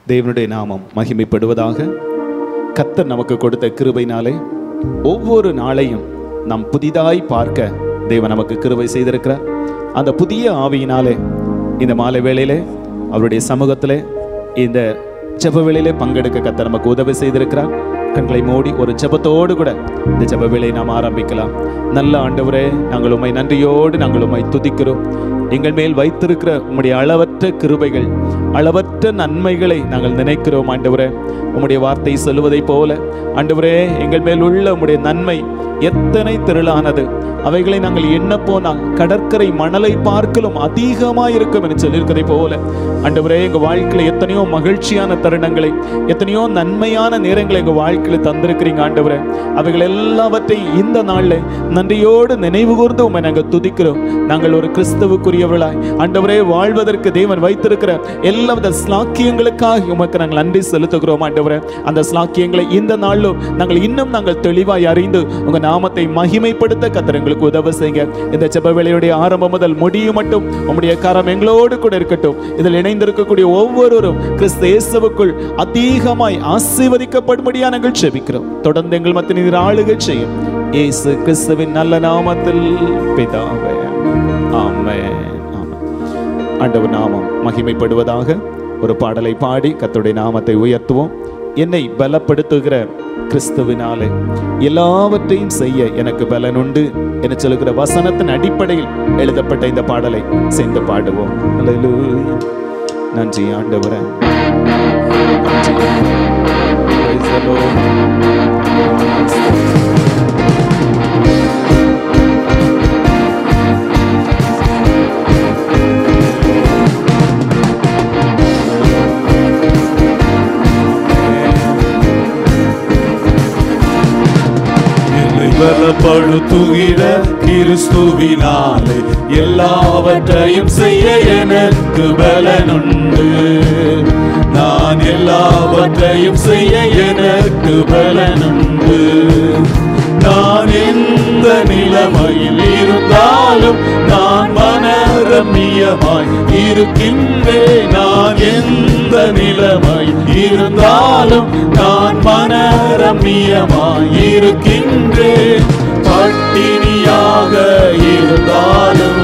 தேவனுடைய நாமம் மகிமைப்படுவதாக கத்தர் நமக்கு கொடுத்த கிருபைனாலே ஒவ்வொரு நாளையும் நாம் புதிதாய் பார்க்க தேவன் நமக்கு கிருபை செய்திருக்கிறார் அந்த புதிய ஆவியினாலே இந்த மாலை வேளையிலே அவருடைய சமூகத்திலே இந்த ஜெப வேளையிலே பங்கெடுக்க கத்தர் நமக்கு உதவி செய்திருக்கிறார் கண்களை மூடி ஒரு ஜெபத்தோடு கூட இந்த ஜெப வேளையை நாம் ஆரம்பிக்கலாம் நல்ல ஆண்டவரே நாங்கள் உம்மை நன்றியோடு நாங்கள் உம்மை துதிக்கிறோம் எங்கள் மேல் வைத்திருக்கிற உம்முடைய அளவற்ற கிருபைகள் அளவற்ற நன்மைகளை நாங்கள் நினைக்கிறோம் ஆண்டவரே உம்முடைய வார்த்தை சொல்லுவதைப் போல ஆண்டவரே எங்கள் மேல் உள்ள உம்முடைய நன்மை எத்தனை திரளானது அவைகளை நாங்கள் எண்ண போனால் கடற்கரை மணலை பார்க்கலும் அதிகமாக இருக்கும் என்று சொல்லியிருக்கதை போல ஆண்டவரே எங்க வாழ்க்கையில எத்தனையோ மகிழ்ச்சியான தருணங்களை எத்தனையோ நன்மையான நேரங்களை எங்க வாழ்க்கையில தந்திருக்கிறீங்க ஆண்டவரே அவைகள் எல்லாவற்றையும் இந்த நாள்ல நன்றியோடு நினைவு கூர்ந்து உண்மை நாங்கள் துதிக்கிறோம் நாங்கள் ஒரு கிறிஸ்தவுக்குரியவர்களாய் ஆண்டவரே வாழ்வதற்கு தேவன் வைத்திருக்கிற எல்லாவித ஸ்லாக்கியங்களுக்காக உமக்கு நாங்கள் நன்றி செலுத்துகிறோம் ஆண்டவரே அந்த ஸ்லாக்கியங்களை இந்த நாளிலும் நாங்கள் இன்னும் நாங்கள் தெளிவாய் அறிந்து உங்க நாமத்தை மகிமைப்படுத்த கத்தர் எங்களுக்கு உதவி செய்யுங்க இந்த ஜெப வேளையுடைய ஆரம்பம் முதல் முடியும் மட்டும் உம்முடைய கரம் எங்களோடு கூட இருக்கட்டும் இதில் இணைந்திருக்கக்கூடிய ஒவ்வொருவரும் கிறிஸ்து இயேசுவுக்குள் அதிகமாய் ஆசீர்வதிக்கப்படும்படியா நாங்கள் செபிக்கிறோம் தொடர்ந்து எங்கள் மத்திய நீர் ஆளுகை செய்யும் இயேசு கிறிஸ்துவின் நல்ல நாமத்தில் பிதாவே ஆமென் ஆமென் ஆண்டவர் நாமம் மகிமைப்படுவதாக ஒரு பாடலை பாடி கர்த்தருடைய நாமத்தை உயர்த்துவோம் என்னை பலப்படுத்துகிற கிறிஸ்துவினாலே எல்லாவற்றையும் செய்ய எனக்கு பலன் உண்டு என சொல்லுகிற வசனத்தின் அடிப்படையில் எழுதப்பட்ட இந்த பாடலை சேர்ந்து பாடுவோம் அல்லேலூயா. நன்றி ஆண்டவரே நன்றி. Praise the Lord. என்னை பலப்படுத்துகிற கிறிஸ்துவினாலே எல்லாவற்றையும் செய்ய எனக்கு பலனுண்டு நான் எல்லாவற்றையும் செய்ய எனக்கு பலனுண்டு நான் எந்த நிலைமையில் இருந்தாலும் நான் மனரமியமாய் இருக்கின்றேன் நான் எந்த நிலைமையில் இருந்தாலும் நான் மனரமியமாய் இருக்கின்றேன் பட்டினியாக இருந்தாலும்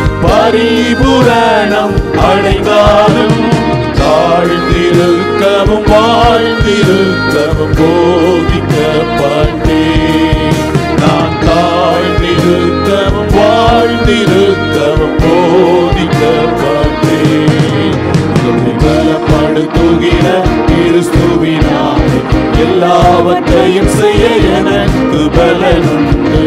பரிபூரணம் அடைந்தாலும் தாழ்ந்திருக்கவும் வாழ்ந்திருக்கவும் போதிக்கப்பட்டேன் நான் தாழ்ந்திருக்கவும் வாழ்ந்திருக்கவும் போதிக்கப்பட்டேன் என்னை பலப்படுத்துகிற கிறிஸ்துவினாலே எல்லாவற்றையும் செய்ய எனக்கு பலனுண்டு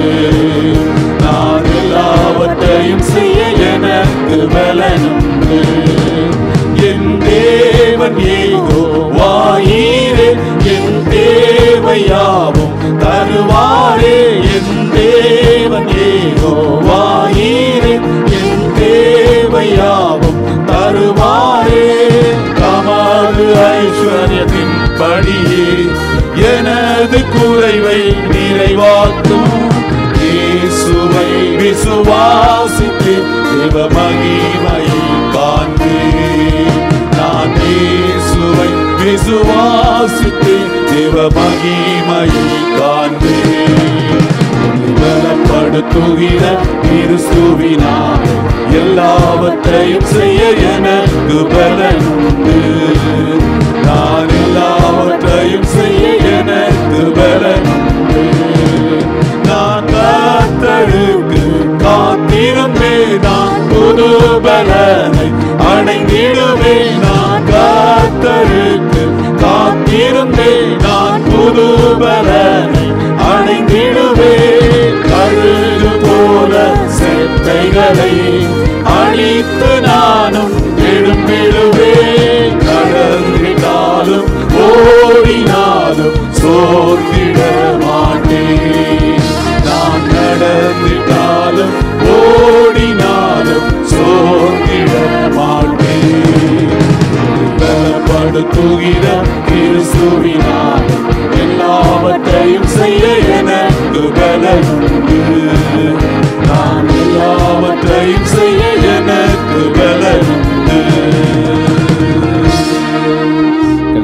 நான் எல்லாவற்றையும் செய்ய எனக்கு பலனுண்டு என் தேவன் ஏகோ வாயிரே என் தேவையாவும் தருவாரே என் தேவன் ஏகோ வாயிரே என் தேவையாவும் தருவாரே தமது ஐஸ்வர்யத்தின் படியே எனது குறைவை நிறைவாக்கும் இயேசுவை விசுவாசித்து தேவ மகிமையை காண்பேன் நான் இயேசுவை விசுவாசித்து தேவ மகிமையை காண்பேன் உன்னை பலப்படுத்துகிற கிறிஸ்துவினால் எல்லாவற்றையும் செய்ய எனக்கு பலனுண்டு நான் எல்லாவற்றையும் செய்ய எனக்கு பலனுண்டு நான் கத்தருக்கு காத்திருந்தே நான் புது பலனை அடைந்திடுவே நான் கத்தருக்கு காத்திருந்தே நான் புது பலனை அடைந்திடுவே கழுகு போல செத்தைகளை அழித்து நானும் எழும்பிடுவே கடந்திட்டாலும் ஓடினாலும் சோர்ந்திட மாட்டேன் நான் நடந்திட்டாலும் ஓடினாலும் சோர்ந்திட மாட்டேன் பலப்படுத்துகிற கிறிஸ்துவினால் எல்லாவற்றையும் செய்ய எனக்கு பலனுண்டு நான் எல்லாவற்றையும் செய்ய எனக்கு பலனுண்டு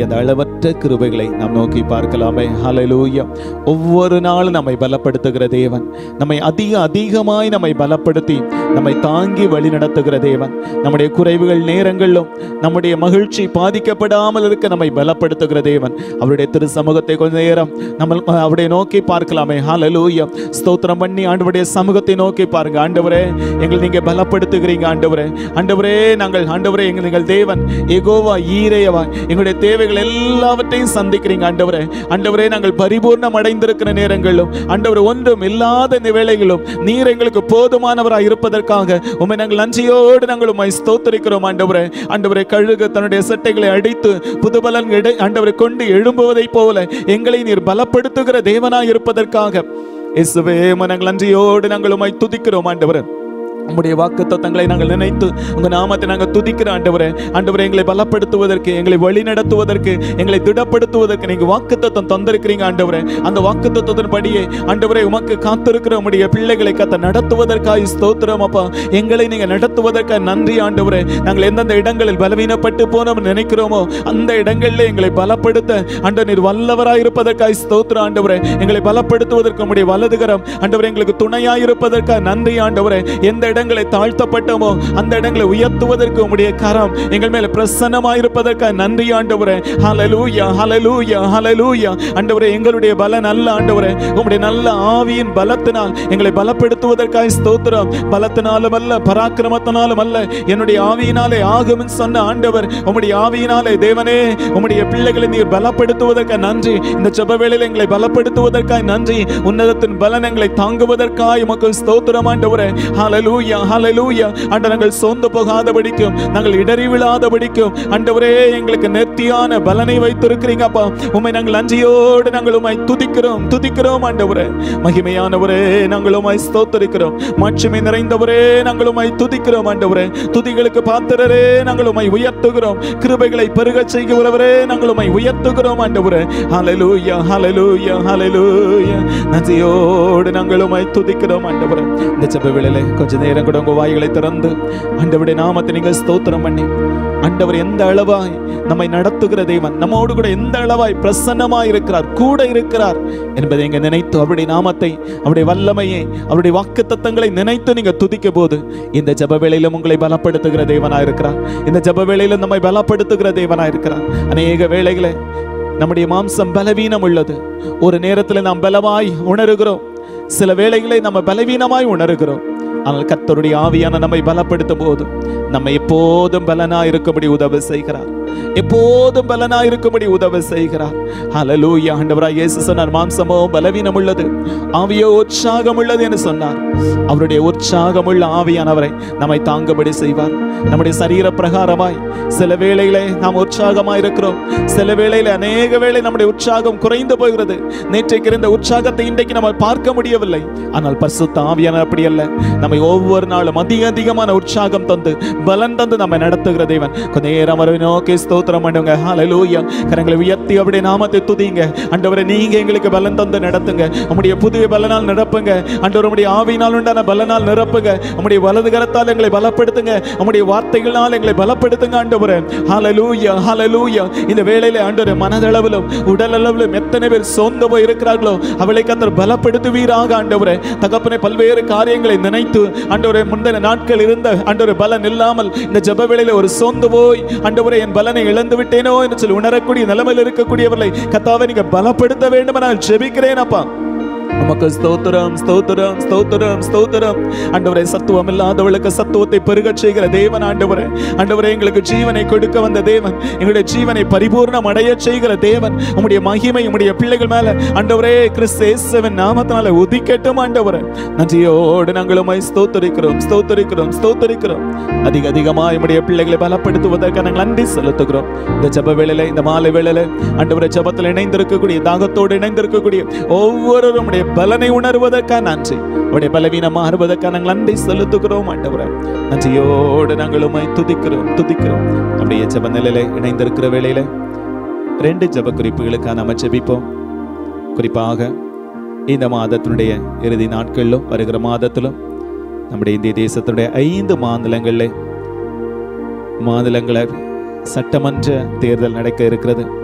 அவருடைய அந்த அளவற்ற கிருபைகளை நாம் நோக்கி பார்க்கலாமே ஹalleluya ஒவ்வொரு நாளும் நம்மை பலப்படுத்துகிற தேவன் நம்மை அதிக அதிகமாய் நம்மை பலப்படுத்தி நம்மை தாங்கி வழி நடத்துகிற தேவன் நம்முடைய குறைவுகள் நேரங்களிலும் நம்முடைய மகிழ்ச்சி பாதிக்கப்படாமல் இருக்க நம்மை பலப்படுத்துகிற தேவன் அவருடைய திரு சமூகத்தை கொஞ்ச நேரம் நம்ம அவருடைய நோக்கி பார்க்கலாமே ஹalleluya ஸ்தோத்திரம் பண்ணி ஆண்டவருடைய சமூகத்தை நோக்கி பாருங்க ஆண்டவரே எங்களை நீங்க பலப்படுத்துகிறீங்க ஆண்டவரே ஆண்டவரே நாங்கள் ஆண்டவரே எங்கள் எங்கள் தேவன் எகோவா ஈரேயவா எங்களுடைய தேவைகள் எல்லாவற்றையும் சந்திக்கிறீங்க ஆண்டவரே ஆண்டவரே நாங்கள் பரிபூர்ணம் அடைந்திருக்கிற நேரங்களிலும் ஆண்டவர் ஒன்றும் இல்லாத இந்த வேளைகளிலும் நீர் எங்களுக்கு போதுமானவராய் இருப்பதற்காக உம்மை நாங்கள் நன்றியோடு நாங்கள் உம்மை ஸ்தோத்தரிக்கிறோம் ஆண்டவரே ஆண்டவரே கழுகு தன்னுடைய சட்டைகளை அடித்து புதுபலன் எடை ஆண்டவரை கொண்டு எழும்புவதைப் போல எங்களை நீர் பலப்படுத்துகிற தேவனாய் இருப்பதற்காக இயேசுவே உம்மை நாங்கள் நன்றியோடு நாங்கள் உம்மை துதிக்கிறோம் ஆண்டவரே உம்முடைய வாக்கு தத்தங்களை நாங்கள் நினைத்து உங்க நாமத்தை நாங்கள் துதிக்கிற ஆண்டவரே ஆண்டவரே எங்களை பலப்படுத்துவதற்கு எங்களை வழி நடத்துவதற்கு எங்களை திடப்படுத்துவதற்கு நீங்க வாக்கு தத்தம் தந்திருக்கிறீங்க ஆண்டவரே அந்த வாக்கு தத்தத்தின்படியே ஆண்டவரே உமக்கு காத்திருக்கிற உம்முடைய பிள்ளைகளை கத்த நடத்துவதற்காக ஸ்தோத்திரம் அப்பா எங்களை நீங்க நடத்துவதற்காக நன்றி ஆண்டவரே நாங்கள் எந்தெந்த இடங்களில் பலவீனப்பட்டு போனோம் நினைக்கிறோமோ அந்த இடங்களில் எங்களை பலப்படுத்த ஆண்டவர் நீர் வல்லவராய் இருப்பதற்காக ஸ்தோத்திரம் ஆண்டவரே எங்களை பலப்படுத்துவதற்கு உம்முடைய வலதுகரம் ஆண்டவரே எங்களுக்கு துணையாய் இருப்பதற்காக நன்றி ஆண்டவரே எந்த இடங்களை தாழ்த்தப்பட்டோமோ அந்த இடங்களை உயர்த்துவதற்கு உம்முடைய கரம் எங்கள் மேல பிரசன்னமாய் இருப்பதற்காக நன்றி ஆண்டவரே ஹalleluya ஹalleluya ஹalleluya ஆண்டவரே எங்களுடைய பலன் அல்ல ஆண்டவரே உம்முடைய நல்ல ஆவியின் பலத்தினால் எங்களை பலப்படுத்துவதற்காக ஸ்தோத்திரம் பலத்தினாலும் அல்ல பராக்கிரமத்தினாலும் அல்ல என்னுடைய ஆவியினாலே ஆகும்னு சொன்ன ஆண்டவர் உம்முடைய ஆவியினாலே தேவனே உம்முடைய பிள்ளைகளை நீர் பலப்படுத்துவதற்காக நன்றி இந்த ஜெப வேளையில் எங்களை பலப்படுத்துவதற்காக நன்றி உன்னதத்தின் பலன் எங்களை தாங்குவதற்காக உமக்கு ஸ்தோத்திரம் ஆண்டவரே ஹalleluya ஹalleluya ஆண்டவர் நாங்கள் சோர்ந்து போகாதபடிக்கும் நாங்கள் இடறி விழாதபடிக்கும் ஆண்டவரே எங்களுக்கு நெத்தியான பலனை வைத்திருக்கிறீங்க அப்பா உம்மை நாங்கள் நன்றியோடு நாங்கள் உம்மை துதிக்கிறோம் துதிக்கிறோம் ஆண்டவரே மகிமையானவரே நாங்கள் உம்மை ஸ்தோத்தரிக்கிறோம் மாட்சிமை நிறைந்தவரே நாங்கள் உம்மை துதிக்கிறோம் ஆண்டவரே துதிகளுக்கு பாத்திரரே நாங்கள் உம்மை உயர்த்துகிறோம் கிருபைகளை பெருகச் செய்கிறவரே நாங்கள் உம்மை உயர்த்துகிறோம் ஆண்டவரே ஹalleluya ஹalleluya ஹalleluya நன்றியோடு நாங்கள் உம்மை துதிக்கிறோம் ஆண்டவரே இந்த ஜெப வேளையிலே கொஞ்ச நேரம் கூட உங்க வாய்களை திறந்து ஆண்டவருடைய நாமத்தை நீங்கள் ஸ்தோத்திரம் பண்ணி ஆண்டவர் எந்த அளவாய் நம்மை நடத்துகிற தேவன் நம்மோடு கூட எந்த அளவாய் பிரசன்னமாய் இருக்கிறார் கூட இருக்கிறார் என்பதை இங்க நினைத்து அவருடைய நாமத்தை அவருடைய வல்லமையை அவருடைய வாக்கு தத்தங்களை நினைத்து நீங்க துதிக்க போது இந்த ஜெப வேளையிலும் உங்களை பலப்படுத்துகிற தேவனா இருக்கிறார் இந்த ஜெப வேளையிலும் நம்மை பலப்படுத்துகிற தேவனா இருக்கிறார் அநேக வேளைகளை நம்முடைய மாம்சம் பலவீனம் உள்ளது ஒரு நேரத்தில் நாம் பலமாய் உணர்கிறோம் சில வேளைகளை நம்ம பலவீனமாய் உணர்கிறோம் ஆனால் கர்த்தருடைய ஆவியான நம்மை பலப்படுத்தும் போது நம்ம எப்போதும் பலனா இருக்கும்படி உதவி செய்கிறார் எப்போதும் பலனா இருக்கும்படி உதவி செய்கிறார் ஹalleluya ஆண்டவராய் இயேசு சொன்னார் மாம்சமோ பலவீனம் உள்ளது ஆவியோ உற்சாகம் உள்ளது என்று சொன்னார் அவருடைய உற்சாகமுள்ள ஆவியானவரை நம்மை தாங்கும்படி செய்வார் நம்முடைய சரீர பிரகாரமாய் சில வேளையிலே நாம் உற்சாகமாய் இருக்கிறோம் சில வேளையில அநேக வேளை நம்முடைய உற்சாகம் குறைந்து போகிறது நேற்றைக்கு இருந்த உற்சாகத்தை இன்றைக்கு நம்ம பார்க்க முடியவில்லை ஆனால் பரிசுத்த ஆவியான அப்படி அல்ல நம்மை ஒவ்வொரு நாளும் அதிக அதிகமான உற்சாகம் தந்து பலன் தந்து நம்மை நடத்துகிற தேவன் கொஞ்ச நேரம் அவரை நோக்கி ஸ்தோத்திரம் பண்ணுங்க ஹalleluya கரங்களை உயர்த்தி அவருடைய நாமத்தை துதிங்க ஆண்டவரே நீங்க எங்களுக்கு பலன் தந்து நடத்துங்க உம்முடைய புதிய பலனால் நிரப்புங்க ஆண்டவர் உம்முடைய ஆவியினால் உண்டான பலனால் நிரப்புங்க உம்முடைய வலது கரத்தால் எங்களை பலப்படுத்துங்க உம்முடைய வார்த்தைகளால் எங்களை பலப்படுத்துங்க ஆண்டவரே ஹalleluya ஹalleluya இந்த வேளையில ஆண்டவரே மனதளவிலும் உடல் அளவிலும் எத்தனை பேர் சோர்ந்து போய் இருக்கிறார்களோ அவளை கத்தர் பலப்படுத்துவீராக ஆண்டவரே தகப்பனை பல்வேறு காரியங்களை நினைத்து ஆண்டவரே முந்தின நாட்கள் இருந்த ஆண்டவரே பலன் இல்லாமல் இந்த ஜெப வேளையில ஒரு சோர்ந்து போய் ஆண்டவரே என் பலனை இழந்து விட்டேனோ என்று சொல்லி உணரக்கூடிய நிலைமையில் இருக்கக்கூடியவர்களை கத்தாவை நீங்க பலப்படுத்த வேண்டும் நான் ஜெபிக்கிறேன் அப்பா உமக்கு ஸ்தோத்திரம் ஸ்தோத்திரம் ஸ்தோத்திரம் ஸ்தோத்திரம் ஆண்டவரே சத்துவம் இல்லாதவளுக்கு சத்துவத்தை பெருகச் செய்கிற தேவன் ஆண்டவரே ஆண்டவரே எங்களுக்கு ஜீவனை கொடுக்க வந்த தேவன் எங்களுடைய ஜீவனை பரிபூர்ணம் அடைய செய்கிற தேவன் உம்முடைய மகிமை உம்முடைய பிள்ளைகள் மேல ஆண்டவரே கிறிஸ்து இயேசுவின் நாமத்தினால உதிக்கட்டும் ஆண்டவரே நன்றியோடு நாங்கள் உம்மை ஸ்தோத்தரிக்கிறோம் ஸ்தோத்தரிக்கிறோம் ஸ்தோத்தரிக்கிறோம் அதிக அதிகமாக உம்முடைய பிள்ளைகளை பலப்படுத்துவதற்கு நாங்கள் நன்றி செலுத்துகிறோம் இந்த ஜெப வேளையில இந்த மாலை வேளையில ஆண்டவரே ஜெபத்தில் இணைந்திருக்கக்கூடிய தாகத்தோடு இணைந்திருக்கக்கூடிய ஒவ்வொருவரும் உம்முடைய பலனை உணர்வதற்காக நன்றி உடைய பலவீனம் மாறுவதற்காக நாங்கள் நன்றி செலுத்துகிறோம் ஆண்டவரே நன்றியோடு நாங்கள் உம்மை துதிக்கிறோம் துதிக்கிறோம் அப்படியே ஜெப நிலையில இணைந்திருக்கிற வேளையில ரெண்டு ஜெப குறிப்புகளுக்காக நம்ம ஜெபிப்போம் குறிப்பாக இந்த மாதத்தினுடைய இறுதி நாட்களிலும் வருகிற மாதத்திலும் நம்முடைய இந்திய தேசத்தினுடைய ஐந்து மாநிலங்களில் மாநிலங்கள சட்டமன்ற தேர்தல் நடக்க இருக்கிறது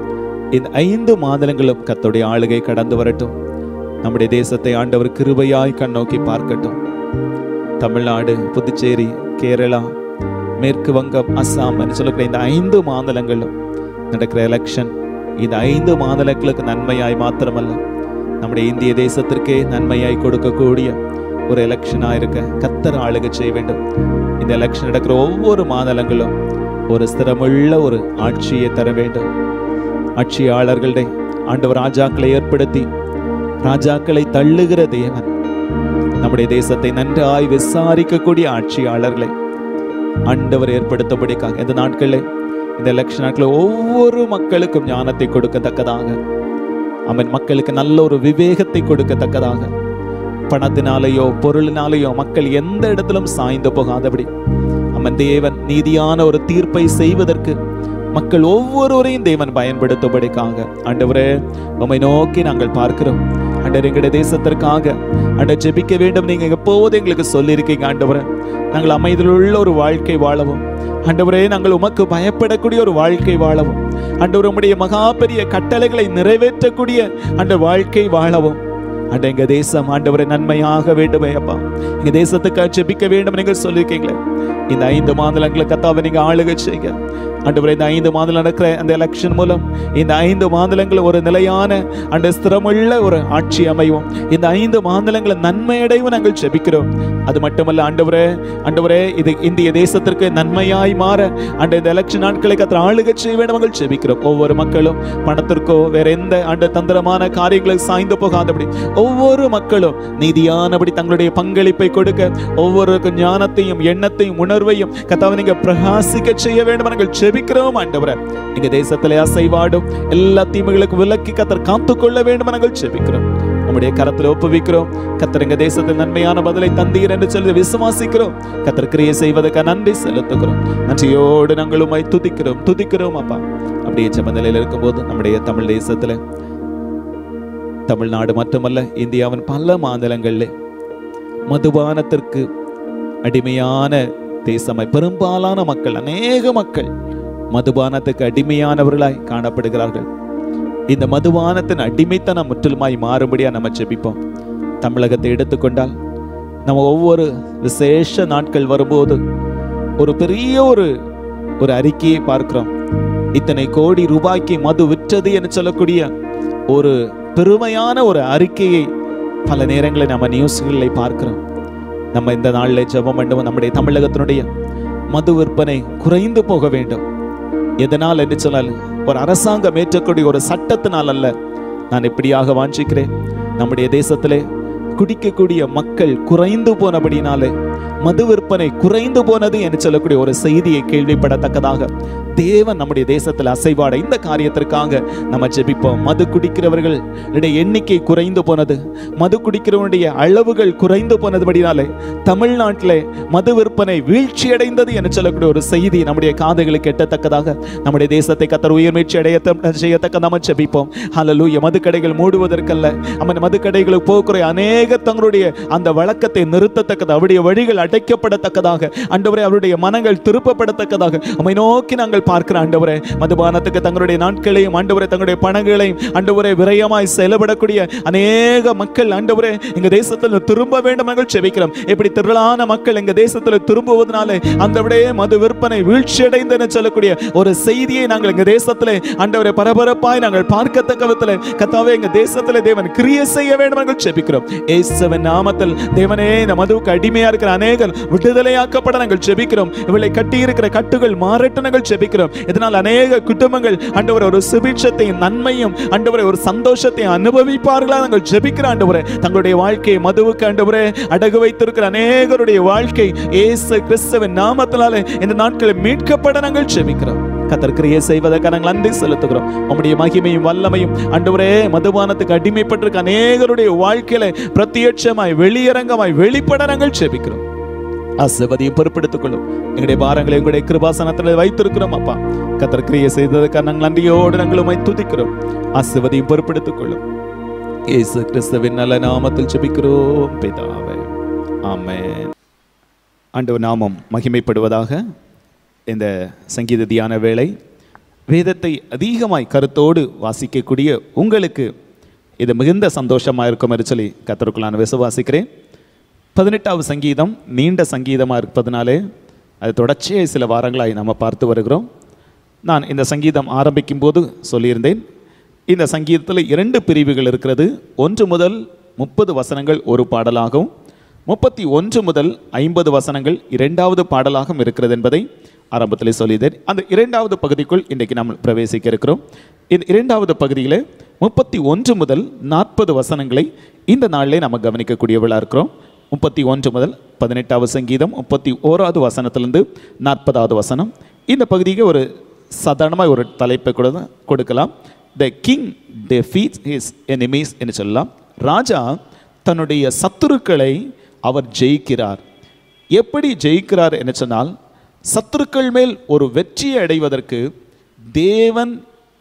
இந்த ஐந்து மாதங்களும் கர்த்தருடைய ஆளுகை கடந்து வரட்டும் நம்முடைய தேசத்தை ஆண்டவர் கிருபையாய் கண்ணோக்கி பார்க்கட்டும் தமிழ்நாடு புதுச்சேரி கேரளா மேற்கு வங்கம் அஸ்ஸாம் என்று சொல்லக்கூடிய இந்த ஐந்து மாநிலங்களும் நடக்கிற எலெக்ஷன் இந்த ஐந்து மாநிலங்களுக்கு நன்மையாய் மாத்திரமல்ல நம்முடைய இந்திய தேசத்திற்கே நன்மையாய் கொடுக்கக்கூடிய ஒரு எலெக்ஷனாக இருக்க கத்தர் ஆளுகை செய்ய வேண்டும் இந்த எலெக்ஷன் நடக்கிற ஒவ்வொரு மாநிலங்களும் ஒரு ஸ்திரமுள்ள ஒரு ஆட்சியை தர வேண்டும் ஆட்சியாளர்களுடைய ஆண்டவர் ராஜாக்களை ஏற்படுத்தி ராஜாக்களை தள்ளுகிற தேவன் நம்முடைய தேசத்தை நன்றாய் விசாரிக்கக்கூடிய ஆட்சியாளர்களை ஆண்டவர் ஏற்படுத்தபடிக்காக இந்த நாட்களில் இந்த எலெக்ஷன் நாட்களில் ஒவ்வொரு மக்களுக்கும் ஞானத்தை கொடுக்கத்தக்கதாக அவன் மக்களுக்கு நல்ல ஒரு விவேகத்தை கொடுக்கத்தக்கதாக பணத்தினாலேயோ பொருளினாலேயோ மக்கள் எந்த இடத்திலும் சாய்ந்து போகாதபடி அவன் தேவன் நீதியான ஒரு தீர்ப்பை செய்வதற்கு மக்கள் ஒவ்வொருவரையும் தேவன் பயன்படுத்தும்படிக்காக ஆண்டவரே உம்மை நோக்கி நாங்கள் பார்க்கிறோம் ஆண்டவர் எங்களுடைய தேசத்திற்காக ஆண்டவர் ஜெபிக்க வேண்டும் நீங்க எப்போது எங்களுக்கு சொல்லியிருக்கீங்க ஆண்டவரே நாங்கள் அமைதியிலுள்ள ஒரு வாழ்க்கை வாழவும் ஆண்டவரே நாங்கள் உமக்கு பயப்படக்கூடிய ஒரு வாழ்க்கை வாழவும் ஆண்டவர் உம்முடைய மகா பெரிய கட்டளைகளை நிறைவேற்றக்கூடிய அந்த வாழ்க்கை வாழவும் ஆண்ட எங்க தேசம் ஆண்டவரை நன்மையாக வேண்டுமே அப்பா எங்க தேசத்துக்காக ஜெபிக்க வேண்டும் நீங்கள் சொல்லியிருக்கீங்களே இந்த ஐந்து மாநிலங்களை கத்தாவை நீங்க ஆளுகை செய்யுங்க ஆண்டவரே இந்த ஐந்து மாநிலம் நடக்கிற அந்த எலெக்ஷன் மூலம் இந்த ஐந்து மாநிலங்கள் ஒரு நிலையான அந்த ஸ்திரமுள்ள ஒரு ஆட்சி அமையும் இந்த ஐந்து மாநிலங்களை நன்மையடைவும் நாங்கள் ஜெபிக்கிறோம் அது மட்டுமல்ல ஆண்டவரே ஆண்டவரே இது இந்திய தேசத்திற்கு நன்மையாய் மாற அந்த இந்த எலெக்ஷன் நாட்களை கத்திர ஆளுகை செய்ய வேண்டும் நாங்கள் ஜெபிக்கிறோம் ஒவ்வொரு மக்களும் பணத்திற்கோ வேற எந்த அந்த தந்திரமான காரியங்களுக்கு சாய்ந்து போகாதபடி ஒவ்வொரு மக்களும் நீதியானபடி தங்களுடைய பங்களிப்பை கொடுக்க ஒவ்வொருக்கும் ஞானத்தையும் எண்ணத்தையும் உணர்வையும் கத்தாவை நீங்க பிரகாசிக்க செய்ய வேண்டும் நாங்கள் ஜெபிக்கிறோம் ஆண்டவரே எங்க தேசத்திலே அசைவாடும் எல்லா தீமைகளுக்கும் விலக்கி கத்தர் காத்துக்கொள்ள வேண்டும் நாங்கள் ஜெபிக்கிறோம் உம்முடைய கரத்தில் ஒப்புவிக்கிறோம் கத்தர் எங்க தேசத்தில் நன்மையான பதிலை தந்தீர் என்று சொல்லி விசுவாசிக்கிறோம் கத்தர் கிரியை செய்வதற்கு நன்றி செலுத்துகிறோம் நன்றியோடு நாங்கள் உம்மை துதிக்கிறோம் துதிக்கிறோம் அப்பா அப்படியே செம்ம நிலையில் இருக்கும்போது நம்முடைய தமிழ் தேசத்துல தமிழ்நாடு மட்டுமல்ல இந்தியாவின் பல மாநிலங்களில் மதுபானத்திற்கு அடிமையான தேசமாய் பெரும்பாலான மக்கள் அநேக மக்கள் மதுபானத்துக்கு அடிமையானவர்களாய் காணப்படுகிறார்கள் இந்த மதுபானத்தின் அடிமைத்தனம் முற்றிலுமாய் மாறும்படியா நம்ம ஜெபிப்போம் தமிழகத்தை எடுத்துக்கொண்டால் நம்ம ஒவ்வொரு விசேஷ நாட்கள் வரும்போது ஒரு பெரிய ஒரு ஒரு அறிக்கையை பார்க்கிறோம் இத்தனை கோடி ரூபாய்க்கு மது விற்றது என்று சொல்லக்கூடிய ஒரு பெருமையான ஒரு அறிக்கையை பல நேரங்களில் நம்ம நியூஸ்களில் பார்க்கிறோம் நம்ம இந்த நாளில் ஜெபம் வேண்டும் நம்முடைய தமிழகத்தினுடைய மது விற்பனை குறைந்து போக வேண்டும் எதனால் என்று சொன்னால் ஒரு அரசாங்கம் ஏற்றக்கூடிய ஒரு சட்டத்தினால் அல்ல நான் இப்படியாக வாஞ்சிக்கிறேன் நம்முடைய தேசத்திலே குடிக்கக்கூடிய மக்கள் குறைந்து போனபடினாலே மது விற்பனை குறைந்து போனது என்று சொல்லக்கூடிய ஒரு செய்தியை கேள்விப்படத்தக்கதாக தேவன் நம்முடைய தேசத்தில் அசைவாட இந்த காரியத்திற்காக நம்ம ஜெபிப்போம் மது குடிக்கிறவர்கள் எண்ணிக்கை குறைந்து போனது மது குடிக்கிறவனுடைய அளவுகள் குறைந்து போனதுபடினாலே தமிழ்நாட்டிலே மது விற்பனை வீழ்ச்சி அடைந்தது என்று சொல்லக்கூடிய ஒரு செய்தி நம்முடைய காதுகளுக்கு எட்டத்தக்கதாக நம்முடைய தேசத்தை கத்தர் உயர்மீழ்ச்சி அடைய செய்யத்தக்க நம்ம ஜெபிப்போம் ஹalleluya மது கடைகள் மூடுவதற்கல்ல அவன் மது கடைகளுக்கு போக்குற அநேக தங்களுடைய அந்த வழக்கத்தை நிறுத்தத்தக்கது அவருடைய வழிகள் அடைக்கப்படத்தக்கதாக ஆண்டவரே அவருடைய மனங்கள் திருப்பப்படத்தக்கதாக உம்மை நோக்கி நாங்கள் பார்க்கிற ஆண்டவரே மதுபானத்துக்கு தங்களுடைய நாட்களையும் ஆண்டவரே தங்களுடைய பணங்களையும் ஆண்டவரே விரயமாய் செயல்படக்கூடிய அநேக மக்கள் ஆண்டவரே எங்க தேசத்தில் திரும்ப வேண்டும் நாங்கள் செபிக்கிறோம் இப்படி திரளான மக்கள் எங்க தேசத்தில் திரும்புவதனாலே அந்த விடைய மது விற்பனை வீழ்ச்சி அடைந்தன்னு சொல்லக்கூடிய ஒரு செய்தியை நாங்கள் எங்க தேசத்தில் ஆண்டவரை பரபரப்பாய் நாங்கள் பார்க்கத்தக்க விதத்தில் கத்தாவே எங்க தேசத்தில் தேவன் கிரியை செய்ய வேண்டும் நாங்கள் செபிக்கிறோம் இயேசுவின் நாமத்தில் தேவனே இந்த மதுவுக்கு அடிமையா இருக்கிற அநேகர் விடுதலையாக்கப்பட நாங்கள் ஜெபிக்கிறோம் இவளை கட்டி இருக்கிற கட்டுகள் மாறட்டும் நாங்கள் ஜெபிக்கிறோம் இதனால் அநேக குடும்பங்கள் ஆண்டவர் ஒரு சுபிட்சத்தையும் நன்மையும் ஆண்டவரை ஒரு சந்தோஷத்தையும் அனுபவிப்பார்களா நாங்கள் ஜெபிக்கிற ஆண்டவரே தங்களுடைய வாழ்க்கையை மதுவுக்கு ஆண்டவரே அடகு வைத்திருக்கிற அநேகருடைய வாழ்க்கை இயேசு கிறிஸ்துவின் நாமத்தினாலே இந்த நாட்களில் மீட்கப்பட நாங்கள் ஜெபிக்கிறோம் கத்தர் கிரியை செய்வதற்கு நாங்கள் நன்றி செலுத்துகிறோம் உம்முடைய மகிமையும் வல்லமையும் ஆண்டவரே மதுபானத்துக்கு அடிமைப்பட்டிருக்க அநேகருடைய வாழ்க்கையில பிரத்யட்சமாய் வெளியரங்கமாய் வெளிப்பட நாங்கள் ஜெபிக்கிறோம் ஆசிர்வதியும் பொறுப்பெடுத்துக் கொள்ளும் எங்களுடைய பாரங்களை எங்களுடைய கிருபாசனத்தில் வைத்திருக்கிறோம் அப்பா கத்தர் கிரியை செய்ததற்காக நாங்கள் நன்றியோடு நாங்கள் உம்மை துதிக்கிறோம் ஆசிர்வதியும் பொறுப்பெடுத்துக் கொள்ளும் இயேசு கிறிஸ்துவின் நல்ல நாமத்தில் ஜெபிக்கிறோம் பிதாவே ஆமென் ஆண்டவர் நாமம் மகிமைப்படுவதாக இந்த சங்கீத தியான வேளை வேதத்தை அதிகமாய் கருத்தோடு வாசிக்கக்கூடிய உங்களுக்கு இது மிகுந்த சந்தோஷமாக இருக்கும் என்று சொல்லி கத்தருக்குள் நான் விசுவாசிக்கிறேன் பதினெட்டாவது சங்கீதம் நீண்ட சங்கீதமாக இருப்பதனாலே அது தொடர்ச்சியாக சில வாரங்களாய் நம்ம பார்த்து வருகிறோம் நான் இந்த சங்கீதம் ஆரம்பிக்கும் போது சொல்லியிருந்தேன் இந்த சங்கீதத்தில் இரண்டு பிரிவுகள் இருக்கிறது ஒன்று முதல் முப்பது வசனங்கள் ஒரு பாடலாகவும் முப்பத்தி ஒன்று முதல் ஐம்பது வசனங்கள் இரண்டாவது பாடலாகவும் இருக்கிறது என்பதை ஆரம்பத்தில் சொல்லியிருந்தேன் அந்த இரண்டாவது பகுதிக்குள் இன்றைக்கு நாம் பிரவேசிக்க இருக்கிறோம் இந்த இரண்டாவது பகுதியில் முப்பத்தி ஒன்று முதல் நாற்பது வசனங்களை இந்த நாளிலே நம்ம கவனிக்கக்கூடியவளாக இருக்கிறோம் முப்பத்தி ஒன்று முதல் பதினெட்டாவது சங்கீதம் முப்பத்தி ஓராவது வசனத்திலிருந்து நாற்பதாவது வசனம் இந்த பகுதிக்கு ஒரு சாதாரணமாக ஒரு தலைப்பை கூட கொடுக்கலாம் the king defeats his enemies என்று சொல்லலாம் ராஜா தன்னுடைய சத்துருக்களை அவர் ஜெயிக்கிறார் எப்படி ஜெயிக்கிறார் என்று சொன்னால் சத்துருக்கள் மேல் ஒரு வெற்றியை அடைவதற்கு தேவன்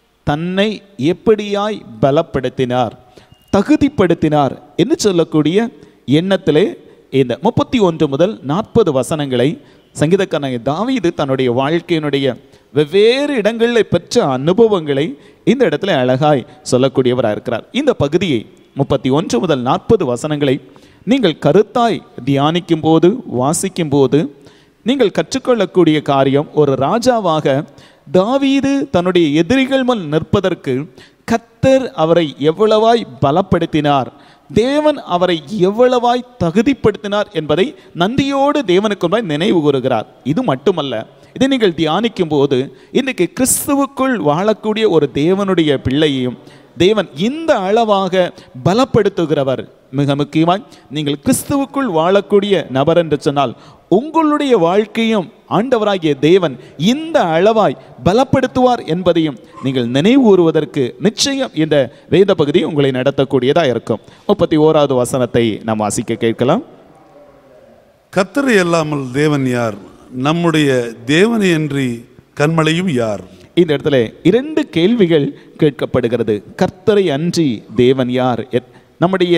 தன்னை எப்படியாய் பலப்படுத்தினார் தகுதிப்படுத்தினார் என்று சொல்லக்கூடிய எண்ணத்திலே இந்த முப்பத்தி ஒன்று முதல் நாற்பது வசனங்களை சங்கீதக்காரன் தாவீது தன்னுடைய வாழ்க்கையினுடைய வெவ்வேறு இடங்களில் பெற்ற அனுபவங்களை இந்த இடத்துல அழகாய் சொல்லக்கூடியவராக இருக்கிறார் இந்த பகுதியை முப்பத்தி ஒன்று முதல் நாற்பது வசனங்களை நீங்கள் கருத்தாய் தியானிக்கும் போது வாசிக்கும் போது நீங்கள் கற்றுக்கொள்ளக்கூடிய காரியம் ஒரு ராஜாவாக தாவீது தன்னுடைய எதிரிகள் முன் நிற்பதற்கு கத்தர் அவரை எவ்வளவாய் பலப்படுத்தினார் தேவன் அவரை எவ்வளவாய் தகுதிப்படுத்தினார் என்பதை நன்றியோடு தேவனுக்கு முன்பாய் நினைவு கூறுகிறார் இது மட்டுமல்ல இதை நீங்கள் தியானிக்கும் போது இன்னைக்கு கிறிஸ்துவுக்குள் வாழக்கூடிய ஒரு தேவனுடைய பிள்ளையையும் தேவன் இந்த அளவாக பலப்படுத்துகிறவர் மிக முக்கியமாய் நீங்கள் கிறிஸ்துவுக்குள் வாழக்கூடிய நபர் என்று சொன்னால் உங்களுடைய வாழ்க்கையும் ஆண்டவராகிய தேவன் இந்த அளவாய் பலப்படுத்துவார் என்பதையும் நீங்கள் நினைவூறுவதற்கு நிச்சயம் இந்த வேத பகுதி உங்களை நடத்தக்கூடியதாக இருக்கும் முப்பத்தி ஓராவது வசனத்தை நாம் வாசிக்க கேட்கலாம் கத்தரை அல்லாமல் தேவன் யார் நம்முடைய தேவனை அன்றி கண்மலையும் யார் இந்த இடத்துல இரண்டு கேள்விகள் கேட்கப்படுகிறது கர்த்தரை அன்றி தேவன் யார் எ- நம்முடைய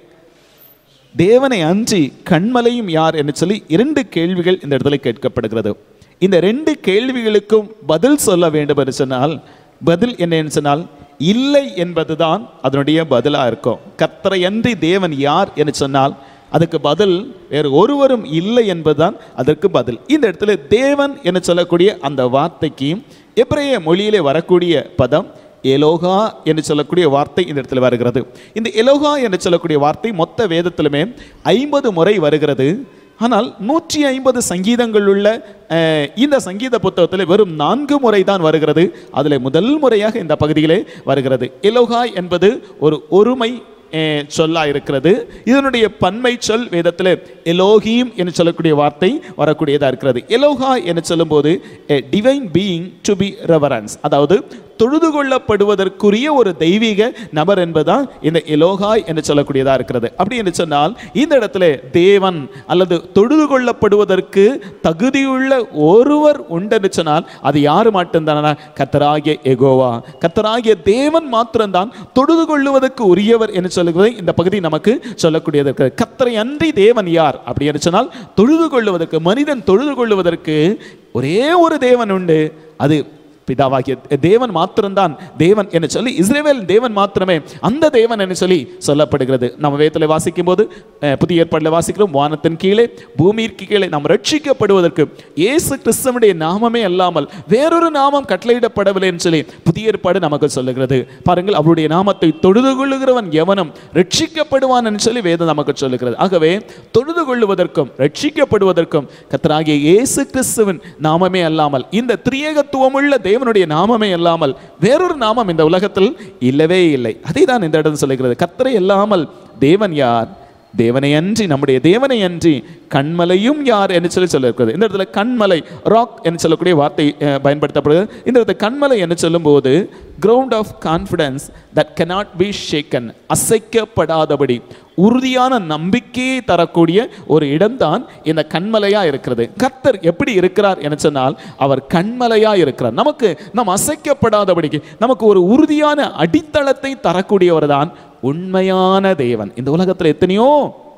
தேவனை அன்றி கண்மலையும் யார் என்று சொல்லி இரண்டு கேள்விகள் இந்த இடத்துல கேட்கப்படுகிறது இந்த ரெண்டு கேள்விகளுக்கும் பதில் சொல்ல வேண்டும் என்று சொன்னால் பதில் என்னன்னு சொன்னால் இல்லை என்பதுதான் அதனுடைய பதிலாக இருக்கும் கர்த்தரை அன்றி தேவன் யார் என்று சொன்னால் அதுக்கு பதில் வேறு ஒருவரும் இல்லை என்பதுதான் அதற்கு பதில் இந்த இடத்துல தேவன் என்று சொல்லக்கூடிய அந்த வார்த்தைக்கு எபிரேய மொழியிலே வரக்கூடிய பதம் எலோகா என்று சொல்லக்கூடிய வார்த்தை இந்த இடத்துல வருகிறது இந்த எலோகா என்று சொல்லக்கூடிய வார்த்தை மொத்த வேதத்திலுமே ஐம்பது முறை வருகிறது ஆனால் நூற்றி ஐம்பது சங்கீதங்கள் உள்ள அஹ், இந்த சங்கீத புத்தகத்தில் வெறும் நான்கு முறை தான் வருகிறது அதில் முதல் முறையாக இந்த பகுதியிலே வருகிறது எலோகா என்பது ஒரு ஒருமை அஹ், சொல்லா இருக்கிறது இதனுடைய பன்மை சொல் வேதத்தில் எலோகீம் என்று சொல்லக்கூடிய வார்த்தை வரக்கூடியதாக இருக்கிறது எலோகா என்று சொல்லும்போது divine being to be reverence அதாவது தொழுது கொள்ளப்படுவதற்குரிய ஒரு தெய்வீக நபர் என்பதுதான் இந்த எலோகாய் என்று சொல்லக்கூடியதாக இருக்கிறது அப்படி என்று சொன்னால் இந்த இடத்துல தேவன் அல்லது தொழுது கொள்ளப்படுவதற்கு தகுதியுள்ள ஒருவர் உண்டென்று சொன்னால் அது யார் மட்டும்தானா கத்தராகிய எகோவா கத்தராகிய தேவன் மாத்திரம்தான் தொழுது கொள்ளுவதற்கு உரியவர் என்று சொல்லுவதை இந்த பகுதி நமக்கு சொல்லக்கூடியது இருக்கிறது கத்தரை அன்றி தேவன் யார் அப்படி என்று சொன்னால் தொழுது கொள்ளுவதற்கு மனிதன் தொழுது கொள்ளுவதற்கு ஒரே ஒரு தேவன் உண்டு அது பிதாவாகிய தேவன் மாத்திரம்தான் தேவன் என்று சொல்லி இஸ்ரேவேல் தேவன் மாத்திரமே அந்த தேவன் என்று சொல்லி சொல்லப்படுகிறது நம்ம வேதத்தில் வாசிக்கும் போது அஹ், புதிய ஏற்பாட்டில் வாசிக்கிறோம் வானத்தின் கீழே பூமியிற்கு கீழே நாம் ரட்சிக்கப்படுவதற்கு இயேசு கிறிஸ்தவனுடைய நாமமே அல்லாமல் வேறொரு நாமம் கட்டளையிடப்படவில்லை என்று சொல்லி புதிய ஏற்பாடு நமக்கு சொல்லுகிறது பாருங்கள் அவருடைய நாமத்தை தொழுது கொள்ளுகிறவன் எவனும் ரட்சிக்கப்படுவான் என்று சொல்லி வேதம் நமக்கு சொல்லுகிறது ஆகவே தொழுது கொள்ளுவதற்கும் ரட்சிக்கப்படுவதற்கும் கத்தராகிய இயேசு கிறிஸ்துவின் நாமமே அல்லாமல் இந்த திரியேகத்துவமுள்ள தேவனுடைய நாமமே அல்லாமல் வேறொரு நாமம் இந்த உலகத்தில் இல்லவே இல்லை அதை தான் இந்த இடத்தில் சொல்லுகிறது கத்தரை அல்லாமல் தேவன் யார் தேவனை அன்றி நம்முடைய தேவனை அன்றி கண்மலையும் யார் என்று சொல்லி சொல்லியிருக்கிறது இந்த இடத்துல கண்மலை ராக் என்று சொல்லக்கூடிய வார்த்தை அஹ், பயன்படுத்தப்படுகிறது இந்த இடத்துல கண்மலை என்று சொல்லும்போது ground of confidence that cannot be shaken அசைக்கப்படாதபடி உறுதியான நம்பிக்கையை தரக்கூடிய ஒரு இடம்தான் இந்த கண்மலையா இருக்கிறது கர்த்தர் எப்படி இருக்கிறார் என சொன்னால் அவர் கண்மலையா இருக்கிறார் நமக்கு நாம் அசைக்கப்படாதபடிக்கு நமக்கு ஒரு உறுதியான அடித்தளத்தை தரக்கூடியவர் தான் உண்மையான தேவன் இந்த உலகத்தில் எத்தனையோ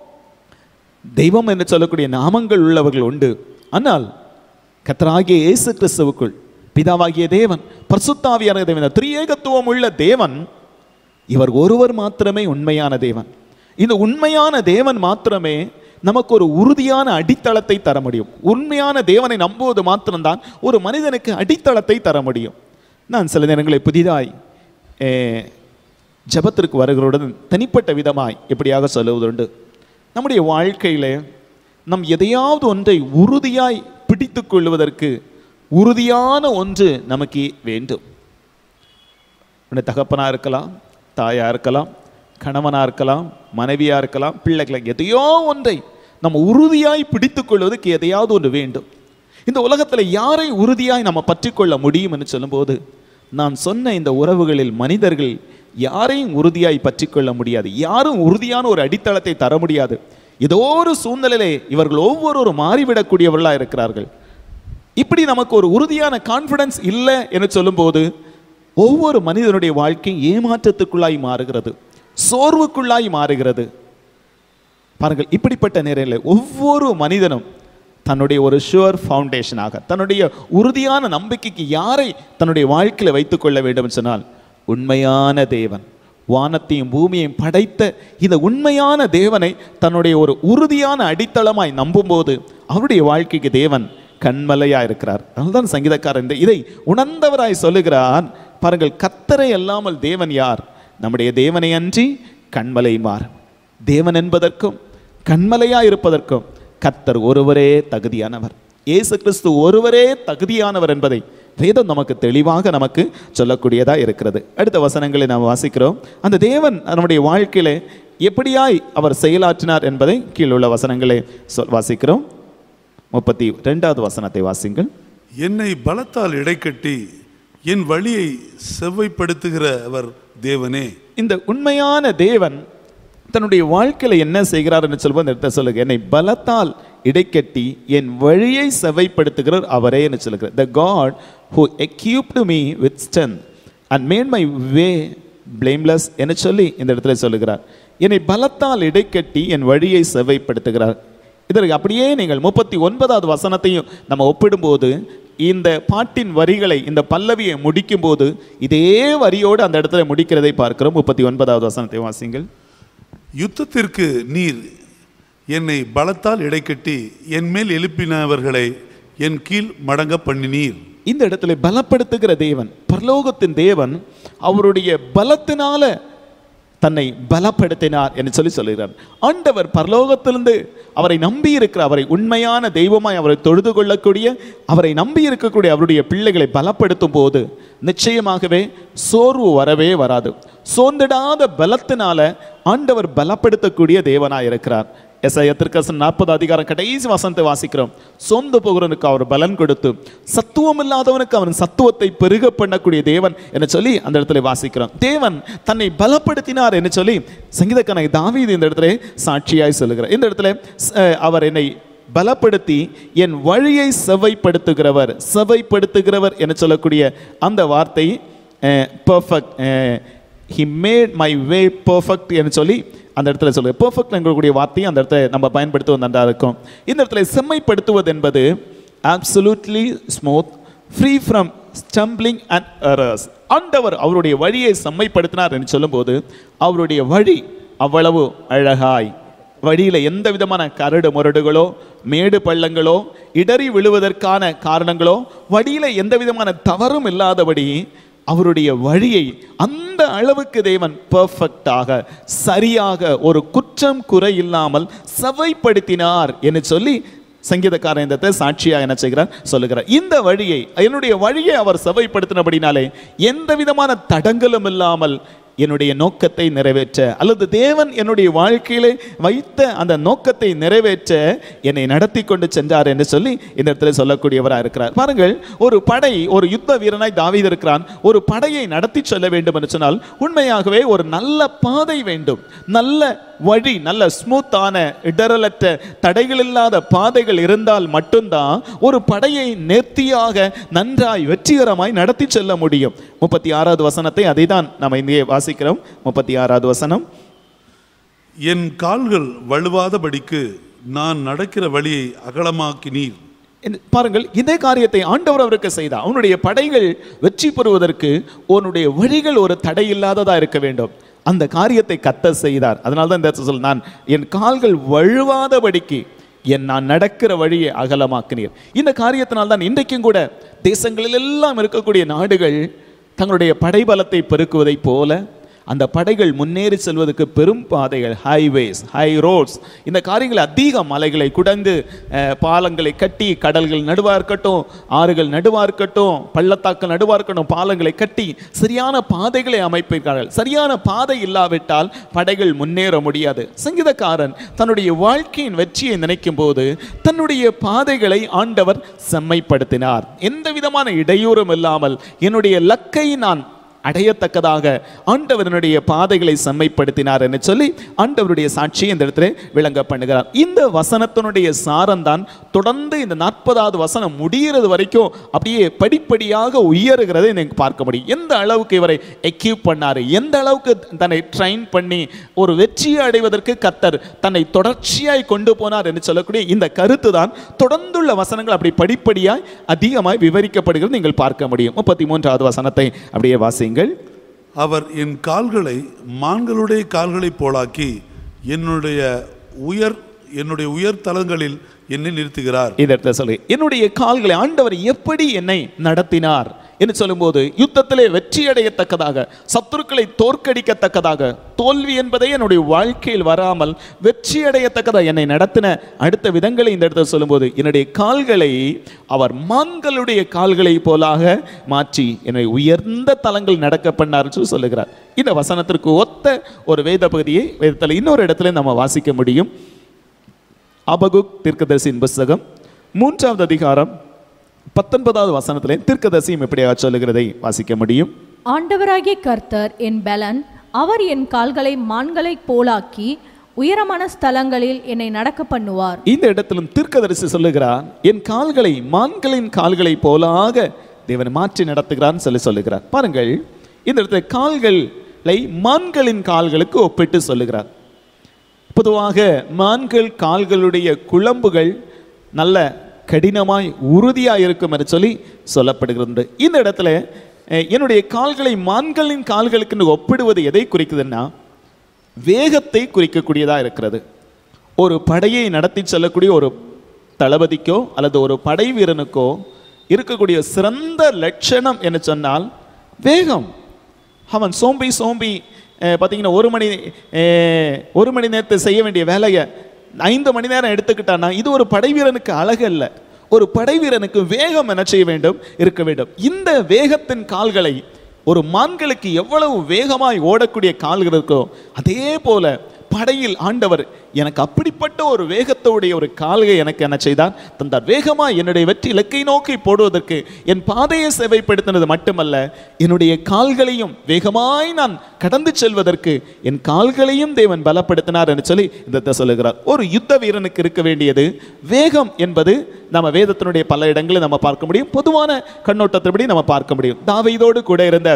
தெய்வம் என்று சொல்லக்கூடிய நாமங்கள் உள்ளவர்கள் உண்டு ஆனால் கத்தராகிய இயேசு கிறிஸ்துவுக்குள் பிதாவாகிய தேவன் பரிசுத்தாவியான தேவன் இந்த திரியேகத்துவம் உள்ள தேவன் இவர் ஒருவர் மாத்திரமே உண்மையான தேவன் இந்த உண்மையான தேவன் மாத்திரமே நமக்கு ஒரு உறுதியான அடித்தளத்தை தர முடியும் உண்மையான தேவனை நம்புவது மாத்திரம்தான் ஒரு மனிதனுக்கு அடித்தளத்தை தர முடியும் நான் சில நேரங்களில் புதிதாய் ஏ, ஜெபத்திற்கு வருகிறவுடன் தனிப்பட்ட விதமாய் எப்படியாக சொல்லுவதுண்டு நம்முடைய வாழ்க்கையிலே நம் எதையாவது ஒன்றை உறுதியாய் பிடித்துக் கொள்வதற்கு உறுதியான ஒன்று நமக்கு வேண்டும் உன்னை தகப்பனா இருக்கலாம் தாயா இருக்கலாம் கணவனா இருக்கலாம் மனைவியா இருக்கலாம் பிள்ளைகளை எதையோ ஒன்றை நம்ம உறுதியாய் பிடித்துக் கொள்வதற்கு எதையாவது ஒன்று வேண்டும் இந்த உலகத்துல யாரை உறுதியாய் நம்ம பற்றிக்கொள்ள முடியும் என்று சொல்லும்போது நான் சொன்ன இந்த உறவுகளில் மனிதர்கள் யாரையும் உறுதியாய் பற்றிக்கொள்ள முடியாது யாரும் உறுதியான ஒரு அடித்தளத்தை தர முடியாது ஏதோ ஒரு சூழ்நிலையிலே இவர்கள் ஒவ்வொருவரும் மாறிவிடக்கூடியவர்களா இருக்கிறார்கள் இப்படி நமக்கு ஒரு உறுதியான கான்ஃபிடன்ஸ் இல்லை என்று சொல்லும்போது ஒவ்வொரு மனிதனுடைய வாழ்க்கை ஏமாற்றத்துக்குள்ளாய் மாறுகிறது சோர்வுக்குள்ளாய் மாறுகிறது பாருங்கள் இப்படிப்பட்ட நேரில் ஒவ்வொரு மனிதனும் தன்னுடைய ஒரு ஷுவர் ஃபவுண்டேஷனாக தன்னுடைய உறுதியான நம்பிக்கைக்கு யாரை தன்னுடைய வாழ்க்கையில் வைத்துக் கொள்ள வேண்டும் என்று சொன்னால் உண்மையான தேவன் வானத்தையும் பூமியையும் படைத்த இந்த உண்மையான தேவனை தன்னுடைய ஒரு உறுதியான அடித்தளமாய் நம்பும்போது அவருடைய வாழ்க்கைக்கு தேவன் கண்மலையா இருக்கிறார் அதுதான் சங்கீதக்காரன் இந்த இதை உணர்ந்தவராய் சொல்லுகிறார் பாருங்கள் கத்தரை அல்லாமல் தேவன் யார் நம்முடைய தேவனை அன்றி கண்மலை மார் தேவன் என்பதற்கும் கண்மலையா இருப்பதற்கும் கத்தர் ஒருவரே தகுதியானவர் இயேசு கிறிஸ்து ஒருவரே தகுதியானவர் என்பதை வேதம் நமக்கு தெளிவாக நமக்கு சொல்லக்கூடியதா இருக்கிறது அடுத்த வசனங்களை நாம் வாசிக்கிறோம் அந்த தேவன் நம்முடைய வாழ்க்கையிலே எப்படியாய் அவர் செயலாற்றினார் என்பதை கீழுள்ள வசனங்களை சொல் வாசிக்கிறோம் முப்பத்தி ரெண்டாவது வசனத்தை வாசிங்கள் என்னை பலத்தால் இடைக்கட்டி என் வழியை செவ்வைப்படுத்துகிறவர் தேவனே இந்த உண்மையான தேவன் தன்னுடைய வாழ்க்கையில என்ன செய்கிறார் என்று சொல்லும்போது இந்த இடத்துல சொல்லுங்க என்னை பலத்தால் இடைக்கட்டி என் வழியை செவைப்படுத்துகிறார் அவரே என்று சொல்லுகிறார் the God who equipped me with strength and made my way blameless என சொல்லி இந்த இடத்துல சொல்லுகிறார் என்னை பலத்தால் இடைக்கட்டி என் வழியை செவைப்படுத்துகிறார் இதற்கு அப்படியே நீங்கள் முப்பத்தி ஒன்பதாவது வசனத்தையும் நம்ம ஒப்பிடும்போது இந்த பாட்டின் வரிகளை இந்த பல்லவியை முடிக்கும்போது இதே வரியோடு அந்த இடத்துல முடிக்கிறதை பார்க்கிறோம் முப்பத்தி ஒன்பதாவது வசனத்தை வாசிங்கள் யுத்தத்திற்கு நீர் என்னை பலத்தால் இடைக்கட்டி என் மேல் எழுப்பினவர்களை என் கீழ் மடங்க பண்ணினீர் இந்த இடத்துல பலப்படுத்துகிற தேவன் பரலோகத்தின் தேவன் அவருடைய பலத்தினால தன்னை பலப்படுத்தினார் என்று சொல்லி சொல்லுகிறார் ஆண்டவர் பரலோகத்திலிருந்து அவரை நம்பி இருக்கிற அவரை உண்மையான தெய்வமாய் அவரை தொழுது கொள்ளக்கூடிய அவரை நம்பி இருக்கக்கூடிய அவருடைய பிள்ளைகளை பலப்படுத்தும் போது நிச்சயமாகவே சோர்வு வரவே வராது சோர்ந்திடாத பலத்தினால ஆண்டவர் பலப்படுத்தக்கூடிய தேவனாய் இருக்கிறார் எஸ்ஐ திருக்கசன் நாற்பது அதிகாரம் கடைசி வசனத்தை வாசிக்கிறோம் சொந்த போகிறவனுக்கு அவர் பலன் கொடுத்து சத்துவம் இல்லாதவனுக்கு அவன் சத்துவத்தை பெருக பண்ணக்கூடிய தேவன் என்று சொல்லி அந்த இடத்துல வாசிக்கிறோம் தேவன் தன்னை பலப்படுத்தினார் என்று சொல்லி சங்கீதக்கான தாவீது இந்த இடத்துல சாட்சியாய் சொல்லுகிறார் இந்த இடத்துல அஹ், அவர் என்னை பலப்படுத்தி என் வழியை செவ்வைப்படுத்துகிறவர் செவ்வைப்படுத்துகிறவர் என்று சொல்லக்கூடிய அந்த வார்த்தை perfect he made my way perfect என்று சொல்லி அந்த இடத்துல சொல்லு பர்ஃபெக்ட் என்கூடிய வார்த்தையை அந்த இடத்துல நம்ம பயன்படுத்துவது நன்றா இருக்கும் இந்த இடத்துல செம்மைப்படுத்துவது என்பது absolutely smooth free from stumbling and errors ஆண்டவர் அவருடைய வழியை செம்மைப்படுத்தினார் என்று சொல்லும்போது அவருடைய வழி அவ்வளவு அழகாய் வழியில் எந்த விதமான கரடு முரடுகளோ மேடு பள்ளங்களோ இடறி விழுவதற்கான காரணங்களோ வழியில் எந்த விதமான தவறும் இல்லாதபடி அவருடைய வழியை அந்த அளவுக்கு தேவன் பெர்ஃபெக்டாக சரியாக ஒரு குற்றம் குறை இல்லாமல் செவைப்படுத்தினார் என்று சொல்லி சங்கீதக்காரன் இந்த இடத்துல சாட்சியா என்ன செய்கிறார் சொல்லுகிறார் இந்த வழியை என்னுடைய வழியை அவர் செவைப்படுத்தினபடினாலே எந்த விதமான தடங்களும் இல்லாமல் என்னுடைய நோக்கத்தை நிறைவேற்ற அல்லது தேவன் என்னுடைய வாழ்க்கையிலே வைத்த அந்த நோக்கத்தை நிறைவேற்ற என்னை நடத்தி கொண்டு சென்றார் என்று சொல்லி இந்த இடத்துல சொல்லக்கூடியவராக இருக்கிறார் பாருங்கள் ஒரு படை ஒரு யுத்த வீரனாய் தாவீது இருக்கிறான் ஒரு படையை நடத்தி செல்ல வேண்டும் என்று சொன்னால் உண்மையாகவே ஒரு நல்ல பாதை வேண்டும் நல்ல வழி நல்ல ஸ்மூத்தான இடரலற்ற தடைகள் இல்லாத பாதைகள் இருந்தால் மட்டும்தான் ஒரு படையை நேர்த்தியாக நன்றாய் வெற்றிகரமாய் நடத்தி செல்ல முடியும் முப்பத்தி ஆறாவது வசனத்தை அதை தான் நம்ம இங்கே வாசிக்கிறோம் முப்பத்தி ஆறாவது வசனம் என் கால்கள் வழுவாதபடிக்கு நான் நடக்கிற வழியை அகலமாக்கினீர் இந்த- பாருங்கள் இதே காரியத்தை ஆண்டவர் அவருக்கு செய்தார் அவனுடைய படைகள் வெற்றி பெறுவதற்கு உன்னுடைய வழிகள் ஒரு தடை இல்லாததா இருக்க வேண்டும் அந்த காரியத்தை கத்த செய்தார் அதனால தான் இந்த இடத்துல சொல்ல நான் என் கால்கள் வழுவாதபடிக்கு என் நான் நடக்கிற வழியை அகலமாக்கினீர் இந்த காரியத்தினால் தான் இன்றைக்கும் கூட தேசங்களில் எல்லாம் இருக்கக்கூடிய நாடுகள் தங்களுடைய படைபலத்தை பெருக்குவதைப் போல அந்த படைகள் முன்னேறி செல்வதற்கு பெரும் பாதைகள் ஹைவேஸ் ஹை ரோட்ஸ் இந்த காரியங்கள் அதிக மலைகளை குடந்து அஹ், பாலங்களை கட்டி கடல்கள் நடுவா இருக்கட்டும் ஆறுகள் நடுவா இருக்கட்டும் பள்ளத்தாக்கள் நடுவா இருக்கட்டும் பாலங்களை கட்டி சரியான பாதைகளை அமைப்பிருக்கிறார்கள் சரியான பாதை இல்லாவிட்டால் படைகள் முன்னேற முடியாது சங்கீதக்காரன் தன்னுடைய வாழ்க்கையின் வெற்றியை நினைக்கும் போது தன்னுடைய பாதைகளை ஆண்டவர் செம்மைப்படுத்தினார் எந்த விதமான இடையூறும் இல்லாமல் என்னுடைய லக்கை நான் அடையத்தக்கதாக ஆண்டவரனுடைய பாதைகளை செம்மைப்படுத்தினார் என்று சொல்லி ஆண்டவருடைய சாட்சியை இந்த இடத்துல விளங்க பண்ணுகிறார் இந்த வசனத்தினுடைய சாரம்தான் தொடர்ந்து இந்த நாற்பதாவது வசனம் முடிகிறது வரைக்கும் அப்படியே படிப்படியாக உயருகிறதை நீங்க பார்க்க முடியும் எந்த அளவுக்கு இவரை எக்யூப் பண்ணாரு எந்த அளவுக்கு தன்னை ட்ரைன் பண்ணி ஒரு வெற்றியை அடைவதற்கு கத்தர் தன்னை தொடர்ச்சியாய் கொண்டு போனார் என்று சொல்லக்கூடிய இந்த கருத்து தான் தொடர்ந்துள்ள வசனங்கள் அப்படி படிப்படியாய் அதிகமாய் விவரிக்கப்படுகிறது நீங்கள் பார்க்க முடியும் முப்பத்தி மூன்றாவது வசனத்தை அப்படியே வாசியுங்கள் அவர் என் கால்களை மான்களுடைய கால்களைப் போலாக்கி என்னுடைய உயர் என்னுடைய உயர் தலங்களில் என்னை நிறுத்துகிறார் இந்த இடத்துல சொல்லு என்னுடைய கால்களை ஆண்டவர் எப்படி என்னை நடத்தினார் என்று சொல்லும்போது யுத்தத்திலே வெற்றி அடையத்தக்கதாக சத்துருக்களை தோற்கடிக்கத்தக்கதாக தோல்வி என்பதை என்னுடைய வாழ்க்கையில் வராமல் வெற்றி அடையத்தக்கதாக என்னை நடத்தின அடுத்த விதங்களை இந்த இடத்துல சொல்லும்போது என்னுடைய கால்களை அவர் மான்களுடைய கால்களை போலாக மாற்றி என்னை உயர்ந்த தலங்கள் நடக்க பண்ணார் சொல்லி சொல்லுகிறார் இந்த வசனத்திற்கு ஒத்த ஒரு வேத பகுதியை வேதத்தில் இன்னொரு இடத்துல நம்ம வாசிக்க முடியும் அபகுக் தீர்க்கதரிசியின் புஸ்தகம் மூன்றாவது அதிகாரம் பத்தொன்பதாவது வசனத்திலே தீர்க்கதரிசியும் எப்படியாக சொல்லுகிறதை வாசிக்க முடியும் ஆண்டவராகிய கர்த்தர் என் பலன் அவர் என் கால்களை மான்களைப் போலாக்கி உயரமான ஸ்தலங்களில் என்னை நடக்க பண்ணுவார் இந்த இடத்திலும் தீர்க்கதரிசி சொல்லுகிறார் என் கால்களை மான்களின் கால்களை போலாக தேவன் மாற்றி நடத்துகிறான்னு சொல்லி சொல்லுகிறார் பாருங்கள் இந்த இடத்துல கால்களை மான்களின் கால்களுக்கு ஒப்பிட்டு சொல்லுகிறார் பொதுவாக மான்கள் கால்களுடைய குழம்புகள் நல்ல கடினமாய் உறுதியாய் இருக்கும் என்று சொல்லி சொல்லப்படுகிறது இந்த இடத்துல அஹ், என்னுடைய கால்களை மான்களின் கால்களுக்கு ஒப்பிடுவது எதை குறிக்குதுன்னா வேகத்தை குறிக்கக்கூடியதா இருக்கிறது ஒரு படையை நடத்தி செல்லக்கூடிய ஒரு தளபதிக்கோ அல்லது ஒரு படை வீரனுக்கோ இருக்கக்கூடிய சிறந்த லட்சணம் என்று சொன்னால் வேகம் அவன் சோம்பி சோம்பி அஹ், பார்த்தீங்கன்னா ஒரு மணி அஹ், ஒரு மணி நேரத்தை செய்ய வேண்டிய வேலையை ஐந்து மணி நேரம் எடுத்துக்கிட்டான்னா இது ஒரு படை வீரனுக்கு அழகு அல்ல ஒரு படை வீரனுக்கு வேகம் என்ன செய்ய வேண்டும் இருக்க வேண்டும் இந்த வேகத்தின் கால்களை ஒரு மான்களுக்கு எவ்வளவு வேகமாய் ஓடக்கூடிய கால்கள் இருக்கோ அதே போல படையில் ஆண்டவர் எனக்கு அப்படிப்பட்ட ஒரு வேகத்தோடைய ஒரு கால்கை எனக்கு என்ன செய்தார் தந்தார் வேகமாய் என்னுடைய வெற்றி இலக்கை நோக்கி போடுவதற்கு என் பாதையை சேவைப்படுத்தினது மட்டுமல்ல என்னுடைய கால்களையும் வேகமாய் நான் கடந்து செல்வதற்கு என் கால்களையும் தேவன் பலப்படுத்தினார் என்று சொல்லி இந்த சொல்லுகிறார் ஒரு யுத்த வீரனுக்கு இருக்க வேண்டியது வேகம் என்பது நம்ம வேதத்தினுடைய பல இடங்களில் நம்ம பார்க்க முடியும் பொதுவான கண்ணோட்டத்தின்படி நம்ம பார்க்க முடியும் தாவீதோடு கூட இருந்த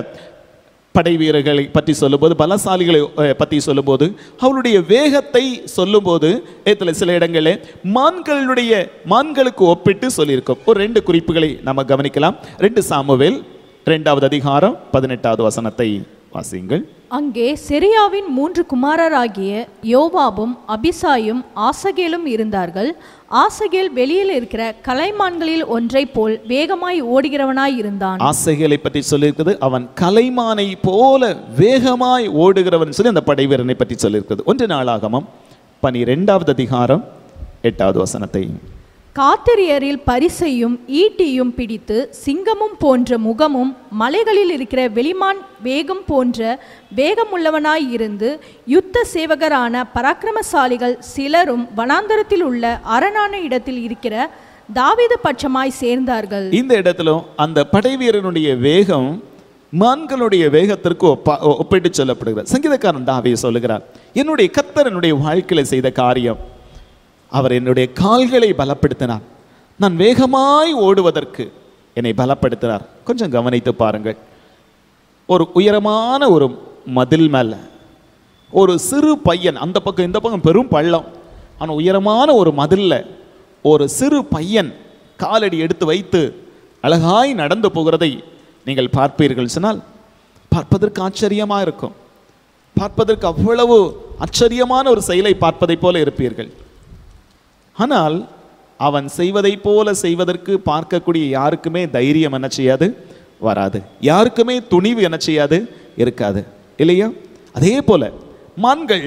படை வீரர்களை பற்றி சொல்லும்போது பலசாலிகளை அஹ், பற்றி சொல்லும்போது அவருடைய வேகத்தை சொல்லும்போது இதில் சில இடங்களில் மான்களுடைய மான்களுக்கு ஒப்பிட்டு சொல்லியிருக்கோம் ஒரு ரெண்டு குறிப்புகளை நம்ம கவனிக்கலாம் ரெண்டு சாமுவேல் ரெண்டாவது அதிகாரம் பதினெட்டாவது வசனத்தை வாசியுங்கள் அங்கே செரியாவின் மூன்று குமாரராகிய யோவாபும் அபிசாயும் ஆசகேலும் இருந்தார்கள் ஆசகேல் வெளியில் இருக்கிற கலைமான்களில் ஒன்றைப் போல் வேகமாய் ஓடுகிறவனாய் இருந்தான் ஆசைகளை பற்றி சொல்லியிருக்கிறது அவன் கலைமானை போல வேகமாய் ஓடுகிறவன் சொல்லி அந்த படை வீரனை பற்றி சொல்லியிருக்கிறது ஒன்று நாளாகமம் பனிரெண்டாவது அதிகாரம் எட்டாவது வசனத்தை காத்திரியரில் பரிசையும் ஈட்டியும் பிடித்து சிங்கமும் போன்ற முகமும் மலைகளில் இருக்கிற வெளிமான் வேகம் போன்ற வேகமுள்ளவனாய் இருந்து யுத்த சேவகரான பராக்கிரமசாலிகள் சிலரும் வனாந்தரத்தில் உள்ள அரணான இடத்தில் இருக்கிற தாவீது பட்சமாய் சேர்ந்தார்கள் இந்த இடத்திலும் அந்த படை வீரனுடைய வேகம் மான்களுடைய வேகத்திற்கு ஒப்பா ஒ- ஒப்பிட்டு சொல்லப்படுகிறது சங்கீதக்காரன் தாவிய சொல்லுகிறார் என்னுடைய கத்தர் என்னுடைய வாழ்க்கையில செய்த காரியம் அவர் என்னுடைய கால்களை பலப்படுத்தினார் நான் வேகமாய் ஓடுவதற்கு என்னை பலப்படுத்தினார் கொஞ்சம் கவனித்து பாருங்கள் ஒரு உயரமான ஒரு மதில் மேல ஒரு சிறு பையன் அந்த பக்கம் இந்த பக்கம் பெரும் பள்ளம் ஆனால் உயரமான ஒரு மதில்ல ஒரு சிறு பையன் காலடி எடுத்து வைத்து அழகாய் நடந்து போகிறதை நீங்கள் பார்ப்பீர்கள் சொன்னால் பார்ப்பதற்கு ஆச்சரியமா இருக்கும் பார்ப்பதற்கு அவ்வளவு ஆச்சரியமான ஒரு செயலை பார்ப்பதைப் போல இருப்பீர்கள் ஆனால் அவன் செய்வதைப் போல செய்வதற்கு பார்க்கக்கூடிய யாருக்குமே தைரியம் என்ன செய்யாது வராது யாருக்குமே துணிவு என்ன செய்யாது இருக்காது இல்லையா அதே போல மான்கள்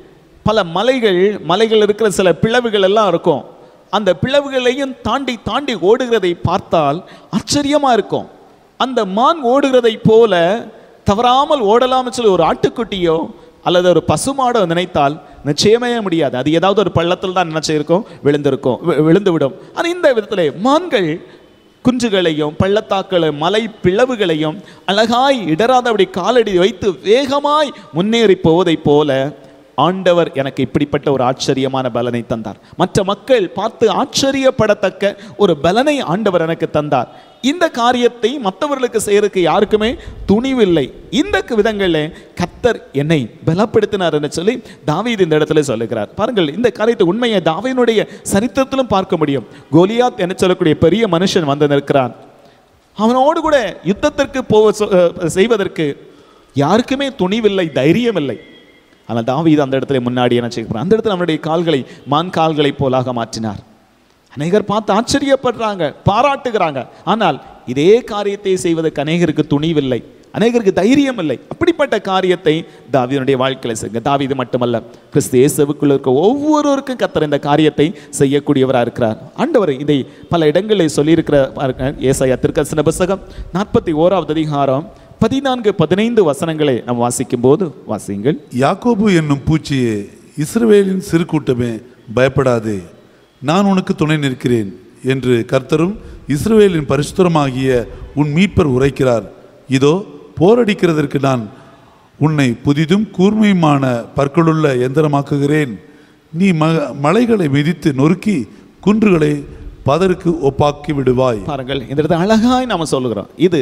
பல மலைகள் மலைகள் இருக்கிற சில பிளவுகள் எல்லாம் இருக்கும் அந்த பிளவுகளையும் தாண்டி தாண்டி ஓடுகிறதை பார்த்தால் ஆச்சரியமா இருக்கும் அந்த மான் ஓடுகிறதை போல தவறாமல் ஓடலாம்னு சொல்லி ஒரு ஆட்டுக்குட்டியோ அல்லது ஒரு பசுமாடோ நினைத்தால் நிச்சயமே முடியாது அது ஏதாவது ஒரு பள்ளத்தில் தான் நினைச்சிருக்கும் விழுந்திருக்கும் வி- விழுந்து விடும் ஆனால் இந்த விதத்திலே மான்கள் குன்றுகளையும் பள்ளத்தாக்களையும் மலை பிளவுகளையும் அழகாய் இடராதபடி காலடி வைத்து வேகமாய் முன்னேறி போவதைப் போல ஆண்டவர் எனக்கு இப்படிப்பட்ட ஒரு ஆச்சரியமான பலனை தந்தார் மற்ற மக்கள் பார்த்து ஆச்சரியப்படத்தக்க ஒரு பலனை ஆண்டவர் எனக்கு தந்தார் இந்த காரியத்தை மற்றவர்களுக்கு செய்யறதுக்கு யாருக்குமே துணிவில்லை இந்த விதங்களில் கத்தர் என்னை பலப்படுத்தினார் என்று சொல்லி தாவீது இந்த இடத்துல சொல்லுகிறார் பாருங்கள் இந்த காரியத்தை உண்மையை தாவீனுடைய சரித்திரத்திலும் பார்க்க முடியும் கோலியாத் என சொல்லக்கூடிய பெரிய மனுஷன் வந்து நிற்கிறான் அவனோடு கூட யுத்தத்திற்கு போவ சொ- அஹ் செய்வதற்கு யாருக்குமே துணிவில்லை தைரியம் இல்லை ஆனால் தாவீது அந்த இடத்துல முன்னாடி என்ன செய்கிறான் அந்த இடத்துல அவனுடைய கால்களை மான் கால்களை போலாக மாற்றினார் அநேகர் பார்த்து ஆச்சரியப்படுறாங்க பாராட்டுகிறாங்க ஆனால் இதே காரியத்தை செய்வதற்கு அநேகருக்கு துணிவில்லை அநேகருக்கு தைரியம் இல்லை அப்படிப்பட்ட காரியத்தை தாவீதுடைய வாழ்க்கையில் செய்யுங்க தாவீது மட்டுமல்ல கிறிஸ்து இயேசுவுக்குள்ள இருக்க ஒவ்வொருவருக்கும் கத்தர் இந்த காரியத்தை செய்யக்கூடியவராக இருக்கிறார் ஆண்டவர் இதை பல இடங்களில் சொல்லியிருக்கிற பாருங்க ஏசாயா திருக்கசன புஸ்தகம் நாற்பத்தி ஓராவது அதிகாரம் பதினான்கு பதினைந்து வசனங்களை நாம் வாசிக்கும் போது வாசியுங்கள் யாக்கோபு என்னும் பூச்சியே இஸ்ரவேலின் சிறு கூட்டமே பயப்படாதே நான் உனக்கு துணை நிற்கிறேன் என்று கர்த்தரும் இஸ்ரவேலின் பரிசுத்தரமாகிய உன் மீட்பர் உரைக்கிறார் இதோ போரடிக்கிறதற்கு நான் உன்னை புதிதும் கூர்மையுமான பற்களுள்ள எந்திரமாக்குகிறேன் நீ ம மலைகளை மிதித்து நொறுக்கி குன்றுகளை பதருக்கு ஒப்பாக்கி விடுவாய் பாருங்கள் இந்த இடத்துல அழகாய் நாம சொல்லுகிறோம் இது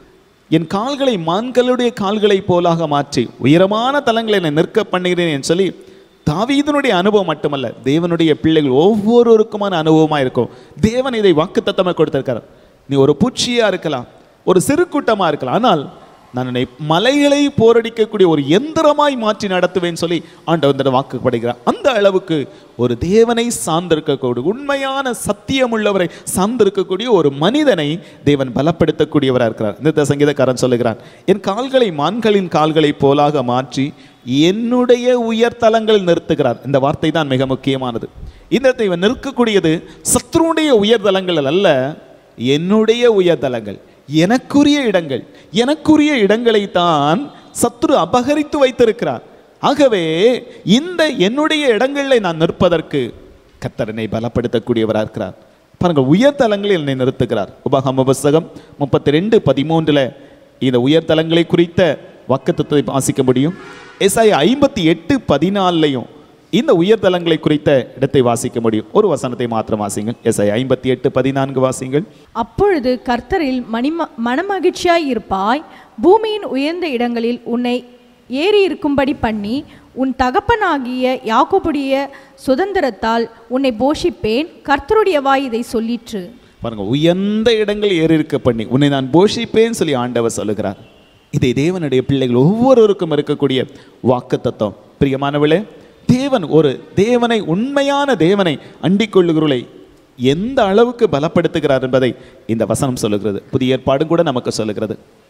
என் கால்களை மான்களுடைய கால்களை போலாக மாற்றி உயரமான தலங்களை என்னை நிற்க பண்ணுகிறேன் என்று சொல்லி தாவீதனுடைய அனுபவம் மட்டுமல்ல தேவனுடைய பிள்ளைகள் ஒவ்வொருவருக்குமான அனுபவமா இருக்கும் தேவன் இதை வாக்குத்தத்தமாக கொடுத்திருக்கார் நீ ஒரு பூச்சியா இருக்கலாம் ஒரு சிறு கூட்டமா இருக்கலாம் ஆனால் நான் உன்னை மலைகளை போரடிக்கக்கூடிய ஒரு எந்திரமாய் மாற்றி நடத்துவேன் சொல்லி ஆண்டவர் இந்த வாக்குப்படுகிறார் அந்த அளவுக்கு ஒரு தேவனை சார்ந்திருக்கக்கூடிய உண்மையான சத்தியம் உள்ளவரை சார்ந்திருக்கக்கூடிய ஒரு மனிதனை தேவன் பலப்படுத்தக்கூடியவராக இருக்கிறார் இந்த சங்கீதக்காரன் சொல்லுகிறான் என் கால்களை மான்களின் கால்களை போலாக மாற்றி என்னுடைய உயர்தலங்களில் நிறுத்துகிறார் இந்த வார்த்தை தான் மிக முக்கியமானது இந்த இடத்தை இவன் நிற்கக்கூடியது சத்ருடைய உயர்தலங்கள் அல்ல என்னுடைய உயர்தலங்கள் எனக்குரிய இடங்கள் எனக்குரிய இடங்களை தான் சத்ரு அபகரித்து வைத்திருக்கிறார் ஆகவே இந்த என்னுடைய இடங்களில் நான் நிற்பதற்கு கத்தரனை பலப்படுத்தக்கூடியவராக இருக்கிறார் பாருங்க உயர்தலங்களில் என்னை நிறுத்துகிறார் உபகம புஸ்தகம் முப்பத்தி ரெண்டு பதிமூன்றுல இந்த உயர்தலங்களை குறித்த வாக்குத்தத்தை வாசிக்க முடியும் எஸ்ஐ ஐம்பத்தி எட்டு பதினாலையும் இந்த உயர்தலங்களை குறித்த இடத்தை வாசிக்க முடியும் ஒரு வசனத்தை மாத்திரம் வாசிங்கள் எஸ்ஐ ஐம்பத்தி எட்டு பதினான்கு வாசிங்கள் அப்பொழுது கர்த்தரில் மணிம மனமகிழ்ச்சியாய் இருப்பாய் பூமியின் உயர்ந்த இடங்களில் உன்னை ஏறி இருக்கும்படி பண்ணி உன் தகப்பனாகிய யாக்கோபுடைய சுதந்திரத்தால் உன்னை போஷிப்பேன் கர்த்தருடைய வாய் இதை சொல்லிற்று பாருங்க உயர்ந்த இடங்கள் ஏறி இருக்க பண்ணி உன்னை நான் போஷிப்பேன் சொல்லி ஆண்டவர் சொல்லுகிறார் இதை தேவனுடைய பிள்ளைகள் ஒவ்வொருவருக்கும் இருக்கக்கூடிய வாக்கு தத்துவம் பிரியமானவளே தேவன் ஒரு தேவனை உண்மையான தேவனை அண்டிக் கொள்ளுகிறவர்களை எந்த அளவுக்கு பலப்படுத்துகிறார் என்பதை இந்த வசனம் சொல்லுகிறது புதிய ஏற்பாடும் கூட நமக்கு சொல்லுகிறது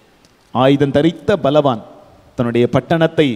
ஆயுதம் தரித்த பலவான் தன்னுடைய பட்டணத்தை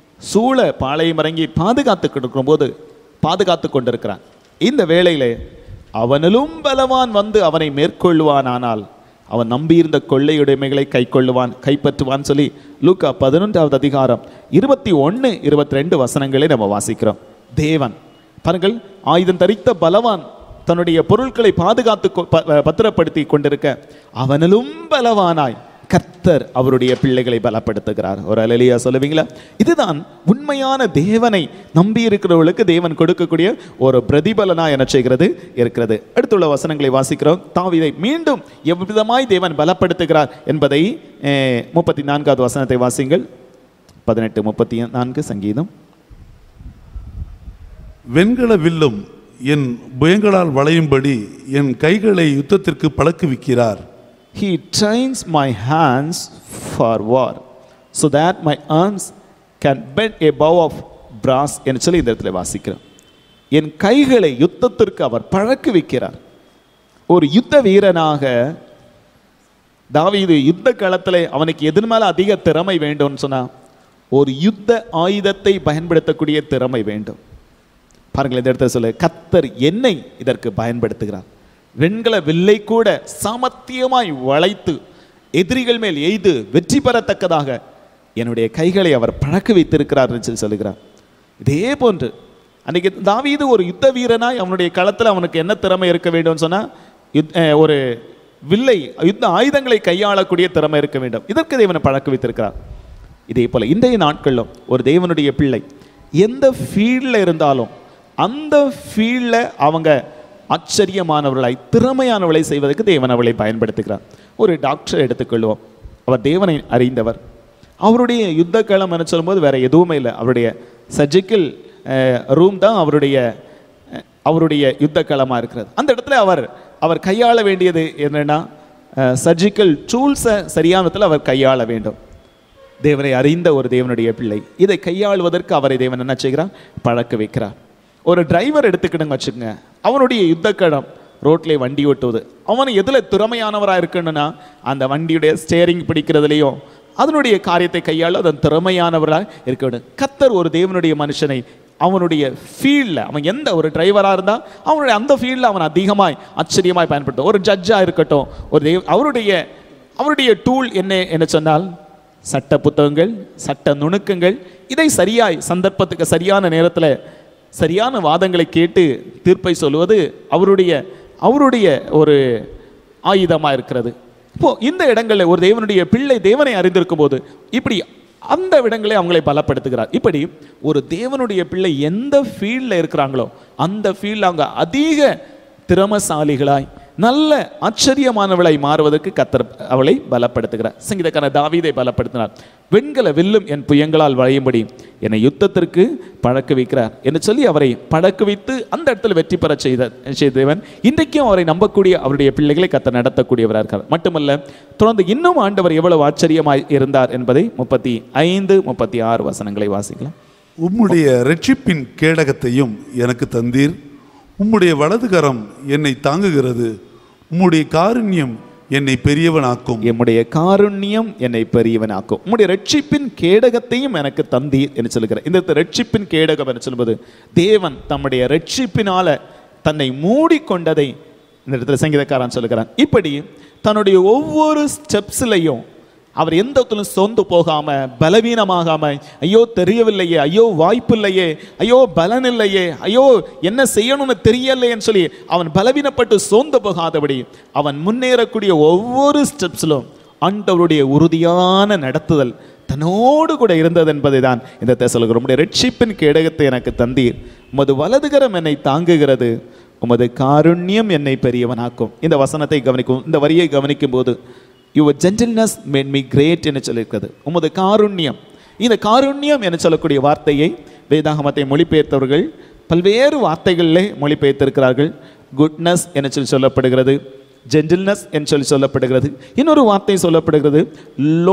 சூழ பாளையம் இறங்கி பாதுகாத்து கொடுக்கும் போது பாதுகாத்து கொண்டிருக்கிறான் இந்த வேளையிலே அவனிலும் பலவான் வந்து அவனை மேற்கொள்வானானால் அவன் நம்பியிருந்த கொள்ளையுடைமைகளை கை கொள்ளுவான் கைப்பற்றுவான் சொல்லி லூக்கா பதினொன்றாவது அதிகாரம் இருபத்தி ஒன்று இருபத்தி ரெண்டு வசனங்களை நம்ம வாசிக்கிறோம் தேவன் பாருங்கள் ஆயுதம் தரித்த பலவான் தன்னுடைய பொருட்களை பாதுகாத்து கொ- ப- பத்திரப்படுத்தி கொண்டிருக்க அவனிலும் பலவானாய் கர்த்தர் அவருடைய பிள்ளைகளை பலப்படுத்துகிறார் ஒரு அலலியா சொல்லுவீங்களா இதுதான் உண்மையான தேவனை நம்பி இருக்கிறவர்களுக்கு தேவன் கொடுக்கக்கூடிய ஒரு பிரதிபலனா என்ன செய்கிறது இருக்கிறது அடுத்துள்ள வசனங்களை வாசிக்கிறோம் தாவிதை மீண்டும் எவ்விதமாய் தேவன் பலப்படுத்துகிறார் என்பதை அஹ், முப்பத்தி நான்காவது வசனத்தை வாசிங்கள் பதினெட்டு முப்பத்தி நான்கு சங்கீதம் வெண்கல வில்லும் என் புயங்களால் வளையும்படி என் கைகளை யுத்தத்திற்கு பழக்குவிக்கிறார் He trains my hands for war so that my arms can bend a bow of brass என்று சொல்லி இந்த இடத்துல வாசிக்கிறோம் என் கைகளை யுத்தத்திற்கு அவர் பழக்கு வைக்கிறார் ஒரு யுத்த வீரனாக தாவீது யுத்த களத்தில் அவனுக்கு எதன் மேல அதிக திறமை வேண்டும்னு சொன்னா ஒரு யுத்த ஆயுதத்தை பயன்படுத்தக்கூடிய திறமை வேண்டும் பாருங்கள் இந்த இடத்துல சொல்லு கத்தர் என்னை இதற்கு பயன்படுத்துகிறார் வெண்கல வில்லை கூட சாமர்த்தியமாய் வளைத்து எதிரிகள் மேல் எய்து வெற்றி பெறத்தக்கதாக என்னுடைய கைகளை அவர் பழக்க வைத்திருக்கிறார் என்று சொல்லி சொல்லுகிறார் இதே போன்று அன்னைக்கு தாவீது ஒரு யுத்த வீரனாய் அவனுடைய களத்தில் அவனுக்கு என்ன திறமை இருக்க வேண்டும் சொன்னா யுத்- அஹ் ஒரு வில்லை யுத்த ஆயுதங்களை கையாளக்கூடிய திறமை இருக்க வேண்டும் இதற்கு தேவனை பழக்க வைத்திருக்கிறார் இதே போல இன்றைய நாட்களிலும் ஒரு தேவனுடைய பிள்ளை எந்த ஃபீல்டில் இருந்தாலும் அந்த ஃபீல்டில் அவங்க ஆச்சரியமானவர்களாய் திறமையானவளை செய்வதற்கு தேவன் அவளை பயன்படுத்துகிறார் ஒரு டாக்டர் எடுத்துக்கொள்வோம் அவர் தேவனை அறிந்தவர் அவருடைய யுத்த களம் என்று சொல்லும்போது வேற எதுவுமே இல்லை அவருடைய சர்ஜிக்கல் ரூம் தான் அவருடைய அஹ், அவருடைய யுத்த களமாக இருக்கிறது அந்த இடத்துல அவர் அவர் கையாள வேண்டியது என்னன்னா சர்ஜிக்கல் டூல்ஸை சரியான விதத்தில் அவர் கையாள வேண்டும் தேவனை அறிந்த ஒரு தேவனுடைய பிள்ளை இதை கையாளுவதற்கு அவரை தேவன் என்ன செய்கிறார் பழக்க வைக்கிறார் ஒரு டிரைவர் எடுத்துக்கிடுங்க வச்சுக்கோங்க அவனுடைய யுத்த களம் ரோட்ல வண்டி ஓட்டுவது அவன் எதுல திறமையானவராக இருக்கணும்னா அந்த வண்டியுடைய ஸ்டேரிங் பிடிக்கிறதுலையும் அதனுடைய காரியத்தை கையாள அதன் திறமையானவராக இருக்க வேண்டும் கத்தர் ஒரு தேவனுடைய மனுஷனை அவனுடைய ஃபீல்டில் அவன் எந்த ஒரு டிரைவராக இருந்தால் அவனுடைய அந்த ஃபீல்டில் அவன் அதிகமாய் ஆச்சரியமாய் பயன்படுத்தும் ஒரு ஜட்ஜாக இருக்கட்டும் ஒரு தேவ அவருடைய அவருடைய டூல் என்ன என்ன சொன்னால் சட்ட புத்தகங்கள் சட்ட நுணுக்கங்கள் இதை சரியாய் சந்தர்ப்பத்துக்கு சரியான நேரத்தில் சரியான வாதங்களை கேட்டு தீர்ப்பை சொல்வது அவருடைய அவருடைய ஒரு ஆயுதமாக இருக்கிறது இப்போ இந்த இடங்களில் ஒரு தேவனுடைய பிள்ளை தேவனை அறிந்திருக்கும் போது இப்படி அந்த இடங்களை அவங்களை பலப்படுத்துகிறார் இப்படி ஒரு தேவனுடைய பிள்ளை எந்த ஃபீல்டில் இருக்கிறாங்களோ அந்த ஃபீல்டில் அவங்க அதிக திறமசாலிகளாய் நல்ல ஆச்சரியமானவளை மாறுவதற்கு கத்தர் அவளை பலப்படுத்துகிறார் சங்கீதக்கான தாவீதை பலப்படுத்தினார் வெண்கல வில்லும் என் புயங்களால் வளையும்படி என்னை யுத்தத்திற்கு பழக்க வைக்கிறார் என்று சொல்லி அவரை பழக்க வைத்து அந்த இடத்துல வெற்றி பெற செய்த செய்தவன் இன்றைக்கும் அவரை நம்பக்கூடிய அவருடைய பிள்ளைகளை கத்தர் நடத்தக்கூடியவராக இருக்கிறார் மட்டுமல்ல தொடர்ந்து இன்னும் ஆண்டவர் எவ்வளவு ஆச்சரியமாய் இருந்தார் என்பதை முப்பத்தி ஐந்து முப்பத்தி ஆறு வசனங்களை வாசிக்கலாம் உம்முடைய ரட்சிப்பின் கேடகத்தையும் எனக்கு தந்தீர் உம்முடைய வலதுகரம் என்னை தாங்குகிறது உம்முடைய காருண்யம் என்னை பெரியவனாக்கும் எம்முடைய காருண்யம் என்னை பெரியவனாக்கும் உம்முடைய ரட்சிப்பின் கேடகத்தையும் எனக்கு தந்தீர் என்று சொல்லுகிறார் இந்த ரட்சிப்பின் கேடகம் என்று சொல்லும்போது தேவன் தம்முடைய ரட்சிப்பினால தன்னை மூடிக்கொண்டதை இந்த இடத்துல சங்கீதக்காரன் சொல்லுகிறான் இப்படி தன்னுடைய ஒவ்வொரு ஸ்டெப்ஸ்லையும் அவர் எந்த இடத்திலும் சோர்ந்து போகாம பலவீனமாகாம ஐயோ தெரியவில்லையே ஐயோ வாய்ப்பு இல்லையே ஐயோ பலன் இல்லையே ஐயோ என்ன செய்யணும்னு தெரியலையேன்னு சொல்லி அவன் பலவீனப்பட்டு சோர்ந்து போகாதபடி அவன் முன்னேறக்கூடிய ஒவ்வொரு ஸ்டெப்ஸிலும் ஆண்டவருடைய உறுதியான நடத்துதல் தன்னோடு கூட இருந்தது என்பதை தான் இந்த சொல்கிறோம் உம்முடைய ரட்சிப்பின் கேடகத்தை எனக்கு தந்தீர் உமது வலதுகரம் என்னை தாங்குகிறது உமது காருண்யம் என்னை பெரியவனாக்கும் இந்த வசனத்தை கவனிக்கும் இந்த வரியை கவனிக்கும் போது your gentleness made me great என்று சொல்லியிருக்கிறது உமது காருண்யம் இந்த காருண்யம் என்று சொல்லக்கூடிய வார்த்தையை வேதாகமத்தை மொழிபெயர்த்தவர்கள் பல்வேறு வார்த்தைகளிலே மொழிபெயர்த்திருக்கிறார்கள் குட்னஸ் என்று சொல்லி சொல்லப்படுகிறது ஜென்டில்னஸ் என்று சொல்லி சொல்லப்படுகிறது இன்னொரு வார்த்தை சொல்லப்படுகிறது லோ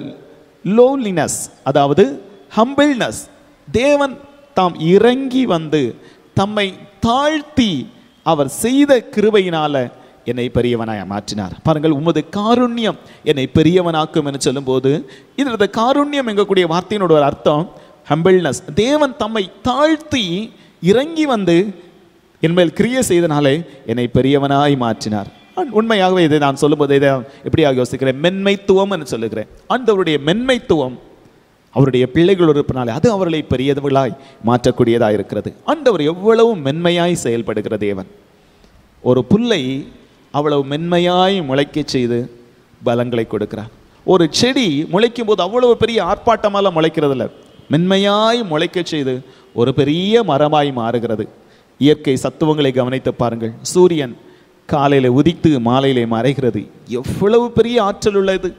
லோலினஸ் அதாவது ஹம்பிள்னஸ் தேவன் தாம் இறங்கி வந்து தம்மை தாழ்த்தி அவர் செய்த கிருபையினால என்னை பெரியவனாய் மாற்றினார் பாருங்கள் உமது காருண்யம் என்னை பெரியவனாக்கும் என்று சொல்லும்போது இதனது காருண்யம் எங்கக்கூடிய வார்த்தையினோட ஒரு அர்த்தம் ஹம்பிள்னஸ் தேவன் தம்மை தாழ்த்தி இறங்கி வந்து என்மேல் கிரியை செய்தனாலே என்னை பெரியவனாய் மாற்றினார் ஆண் உண்மையாகவே இதை நான் சொல்லும்போது இதை எப்படியாக யோசிக்கிறேன் மென்மைத்துவம் என்று சொல்லுகிறேன் ஆண்டவருடைய மென்மைத்துவம் அவருடைய பிள்ளைகள் இருப்பினாலே அது அவர்களை பெரியவர்களாய் மாற்றக்கூடியதாக இருக்கிறது ஆண்டவர் எவ்வளவு மென்மையாய் செயல்படுகிற தேவன் ஒரு புல்லை அவ்வளவு மென்மையாய் முளைக்கச் செய்து பலங்களை கொடுக்கிறார் ஒரு செடி முளைக்கும் போது அவ்வளவு பெரிய ஆர்ப்பாட்டமால முளைக்கிறதில்ல மென்மையாய் முளைக்கச் செய்து ஒரு பெரிய மரமாய் மாறுகிறது இயற்கை சத்துவங்களை கவனித்து பாருங்கள் சூரியன் காலையில் உதித்து மாலையிலே மறைகிறது எவ்வளவு பெரிய ஆற்றல் உள்ளது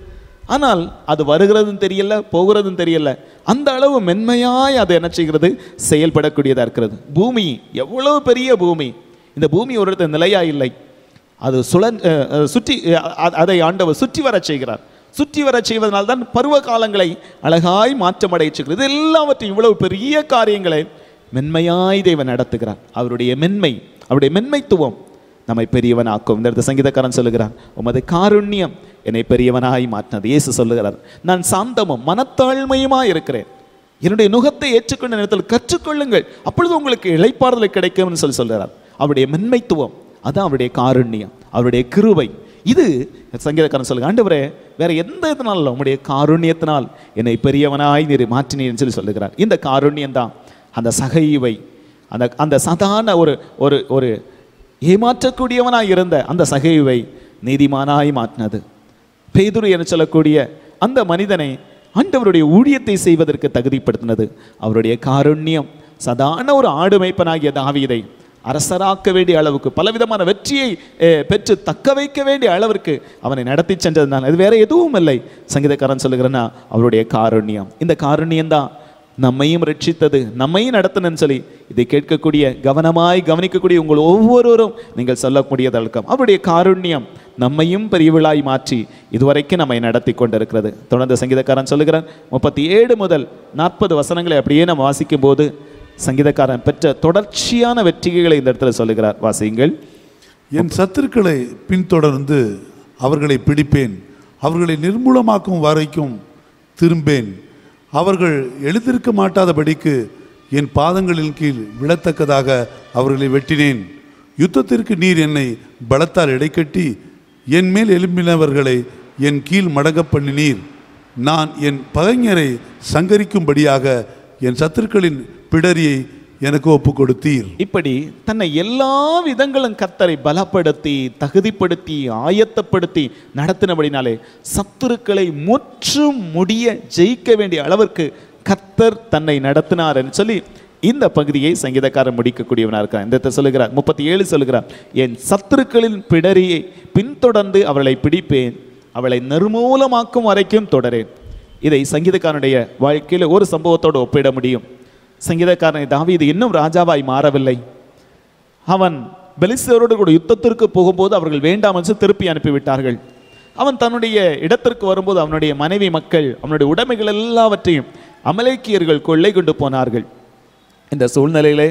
ஆனால் அது வருகிறதும் தெரியல போகிறதும் தெரியல அந்த அளவு மென்மையாய் அது என்ன செய்கிறது செயல்படக்கூடியதா இருக்கிறது பூமி எவ்வளவு பெரிய பூமி இந்த பூமி ஒரு இடத்துல நிலையா இல்லை அது சுழன் அஹ், அஹ், சுற்றி அஹ், அ- அதை ஆண்டவர் சுற்றி வரச் செய்கிறார் சுற்றி வரச் செய்வதனால்தான் பருவ காலங்களை அழகாய் மாற்றமடைய செய்கிறது இது எல்லாவற்றையும் இவ்வளவு பெரிய காரியங்களை மென்மையாய் தேவன் நடத்துகிறார் அவருடைய மென்மை அவருடைய மென்மைத்துவம் நம்மை பெரியவனாக்கும் இந்த இடத்துல சங்கீதக்காரன் சொல்லுகிறான் உமது காருண்யம் என்னை பெரியவனாய் மாற்றினது இயேசு சொல்லுகிறார் நான் சாந்தமும் மனத்தாழ்மையுமாய் இருக்கிறேன் என்னுடைய நுகத்தை ஏற்றுக்கொண்ட நேரத்தில் கற்றுக்கொள்ளுங்கள் அப்பொழுது உங்களுக்கு இளைப்பாறுதலை கிடைக்கும்னு சொல்லி சொல்கிறார் அவருடைய மென்மைத்துவம் அதான் அவருடைய காருண்யம் அவருடைய கிருபை இது சங்கீதக்காரன் சொல்லுங்க ஆண்டவரே வேற எந்த இதனால இல்ல, உம்முடைய காருண்யத்தினால் என்னை பெரியவனாய் நீர் மாற்றினீர்னு சொல்லி சொல்லுகிறார் இந்த காருண்யம் தான் அந்த சகைவை அந்த அந்த சாதாரண ஒரு ஒரு ஒரு ஏமாற்றக்கூடியவனாய் இருந்த அந்த சகைவை நீதிமானாய் மாற்றினது பேதுரு என சொல்லக்கூடிய அந்த மனிதனை ஆண்டவருடைய ஊழியத்தை செய்வதற்கு தகுதிப்படுத்தினது அவருடைய காருண்யம் சாதாரண ஒரு ஆடு மேய்ப்பனாகிய தாவீதை அரசராக்க வேண்டிய அளவுக்கு பலவிதமான வெற்றியை அஹ், பெற்று தக்க வைக்க வேண்டிய அளவிற்கு அவனை நடத்தி சென்றதுதான் அது வேற எதுவும் இல்லை சங்கீதக்காரன் சொல்லுகிறேன்னா அவருடைய காருண்யம் இந்த காருண்யம் தான் நம்மையும் ரட்சித்தது நம்மையும் நடத்தணும்னு சொல்லி இதை கேட்கக்கூடிய கவனமாய் கவனிக்கக்கூடிய உங்கள் ஒவ்வொருவரும் நீங்கள் சொல்லக்கூடியது அழுக்கம் அவருடைய காருண்யம் நம்மையும் பெரியவளாய் மாற்றி இதுவரைக்கும் நம்மை நடத்தி கொண்டிருக்கிறது தொடர்ந்து சங்கீதக்காரன் சொல்லுகிறான் முப்பத்தி ஏழு முதல் நாற்பது வசனங்களை அப்படியே நம்ம வாசிக்கும் போது சங்கீதக்காரன் பெற்ற தொடர்ச்சியான வெற்றிகளை இந்த இடத்துல சொல்லுகிறார் வாசியுங்கள் என் சத்துருக்களை பின்தொடர்ந்து அவர்களை பிடிப்பேன் அவர்களை நிர்மூலமாக்கும் வரைக்கும் திரும்பேன் அவர்கள் எழுந்திருக்க மாட்டாதபடிக்கு என் பாதங்களின் கீழ் விழத்தக்கதாக அவர்களை வெட்டினேன் யுத்தத்திற்கு நீர் என்னை பலத்தால் இடைக்கட்டி என் மேல் எழும்பினவர்களை என் கீழ் மடங்கப் பண்ணினீர் நான் என் பகைஞரை சங்கரிக்கும்படியாக என் சத்துருக்களின் பிடரியை எனக்கு ஒப்புக் கொடுத்தீர் இப்படி தன்னை எல்லா விதங்களும் கத்தரை பலப்படுத்தி தகுதிப்படுத்தி ஆயத்தப்படுத்தி நடத்தினபடினாலே சத்துருக்களை முற்றும் முடிய ஜெயிக்க வேண்டிய அளவிற்கு கத்தர் தன்னை நடத்தினார் என்று சொல்லி இந்த பகுதியை சங்கீதக்காரன் முடிக்கக்கூடியவனா இருக்கான் இந்த இடத்துல சொல்லுகிறார் முப்பத்தி ஏழு சொல்லுகிறார் என் சத்துருக்களின் பிடரியை பின்தொடர்ந்து அவளை பிடிப்பேன் அவளை நிர்மூலமாக்கும் வரைக்கும் தொடரேன் இதை சங்கீதக்காரனுடைய வாழ்க்கையில் ஒரு சம்பவத்தோடு ஒப்பிட முடியும் சங்கீதக்காரனை தாவீது இன்னும் ராஜாவாய் மாறவில்லை அவன் பெலிஸ்தரோடு கூட யுத்தத்திற்கு போகும்போது அவர்கள் வேண்டாம் என்று திருப்பி அனுப்பிவிட்டார்கள் அவன் தன்னுடைய இடத்திற்கு வரும்போது அவனுடைய மனைவி மக்கள் அவனுடைய உடைமைகள் எல்லாவற்றையும் அமலேக்கியர்கள் கொள்ளை கொண்டு போனார்கள் இந்த சூழ்நிலையிலே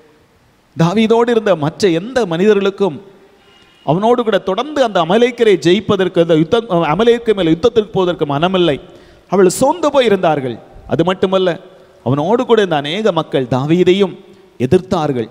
தாவீதோடு இருந்த மற்ற எந்த மனிதர்களுக்கும் அவனோடு கூட தொடர்ந்து அந்த அமலேக்கரை ஜெயிப்பதற்கு அந்த யுத்த அமலேக்கு மேல் யுத்தத்திற்கு போவதற்கு மனமில்லை அவள் சோர்ந்து போய் இருந்தார்கள் அது மட்டுமல்ல அவனோடு கூட இந்த அநேக மக்கள் தாவீதையும் எதிர்த்தார்கள்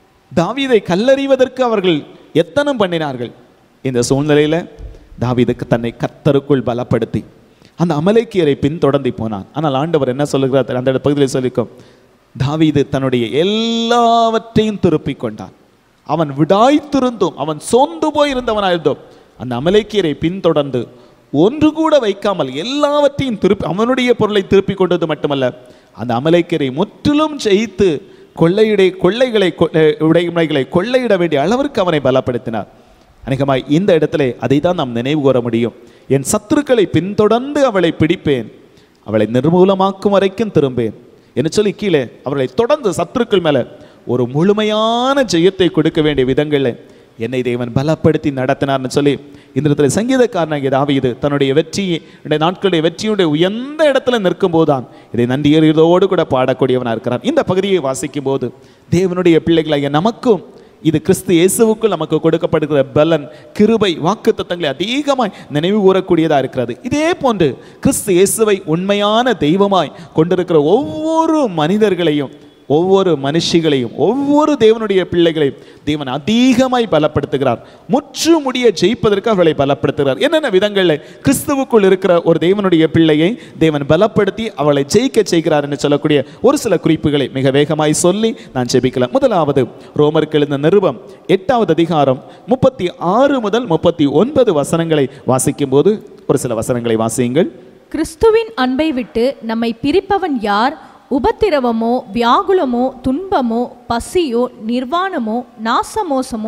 தாவீதை கல்லறிவதற்கு அவர்கள் எத்தனம் பண்ணினார்கள் இந்த சூழ்நிலையில தாவீதுக்கு தன்னை கத்தருக்குள் பலப்படுத்தி அந்த அமலேக்கியரை பின்தொடர்ந்து போனான் ஆனால் ஆண்டவர் என்ன சொல்லுகிறார் அந்த பகுதியில் சொல்லிக்கும் தாவீது தன்னுடைய எல்லாவற்றையும் திருப்பிக் கொண்டான் அவன் விடாய்த்திருந்தும் அவன் சோர்ந்து போயிருந்தவனாயிருந்தோம் அந்த அமலேக்கியரை பின்தொடர்ந்து ஒன்று கூட வைக்காமல் எல்லாவற்றையும் திருப்பி அவனுடைய பொருளை திருப்பிக் கொண்டது மட்டுமல்ல அந்த அமலேக்கியரை முற்றிலும் ஜெயித்து கொள்ளையிடை கொள்ளைகளை கொ- அஹ் உடைமைகளை கொள்ளையிட வேண்டிய அளவிற்கு அவனை பலப்படுத்தினார் அநேகமாய் இந்த இடத்துல அதை தான் நாம் நினைவு கூற முடியும் என் சத்துருக்களை பின்தொடர்ந்து அவளை பிடிப்பேன் அவளை நிர்மூலமாக்கும் வரைக்கும் திரும்பேன் என்று சொல்லி கீழே அவர்களை தொடர்ந்து சத்துருக்கள் மேல ஒரு முழுமையான ஜெயத்தை கொடுக்க வேண்டிய விதங்களில் என்னை தேவன் பலப்படுத்தி நடத்தினார்னு சொல்லி இந்த இடத்துல சங்கீதக்காரனாகிய தாவீது தன்னுடைய வெற்றி நாட்களுடைய வெற்றியுடைய உயர்ந்த இடத்துல நிற்கும் போதுதான் இதை நன்றியறிவதோடு கூட பாடக்கூடியவனா இருக்கிறான் இந்த பகுதியை வாசிக்கும் போது தேவனுடைய பிள்ளைகளாகிய நமக்கும் இது கிறிஸ்து இயேசுவுக்குள் நமக்கு கொடுக்கப்படுகிற பலன் கிருபை வாக்கு தத்தங்களை அதிகமாய் நினைவு கூறக்கூடியதா இருக்கிறது இதே போன்று கிறிஸ்து இயேசுவை உண்மையான தெய்வமாய் கொண்டிருக்கிற ஒவ்வொரு மனிதர்களையும் ஒவ்வொரு மனுஷிகளையும் ஒவ்வொரு தேவனுடைய பிள்ளைகளையும் தேவன் அதிகமாய் பலப்படுத்துகிறார் முற்று முடிய ஜெயிப்பதற்கு அவர்களை பலப்படுத்துகிறார் என்னென்ன விதங்களில் கிறிஸ்துவுக்குள் இருக்கிற ஒரு தேவனுடைய பிள்ளையை தேவன் பலப்படுத்தி அவளை ஜெயிக்க செய்கிறார் என்று சொல்லக்கூடிய ஒரு சில குறிப்புகளை மிக வேகமாய் சொல்லி நான் ஜெபிக்கலாம் முதலாவது ரோமருக்கு எழுந்த நிருபம் எட்டாவது அதிகாரம் முப்பத்தி ஆறு முதல் முப்பத்தி ஒன்பது வசனங்களை வாசிக்கும் போது ஒரு சில வசனங்களை வாசியுங்கள் கிறிஸ்துவின் அன்பை விட்டு நம்மை பிரிப்பவன் யார் உபத்திரவமோ வியாகுலமோ துன்பமோ பசியோ நிர்வாணமோ நாசமோசமோ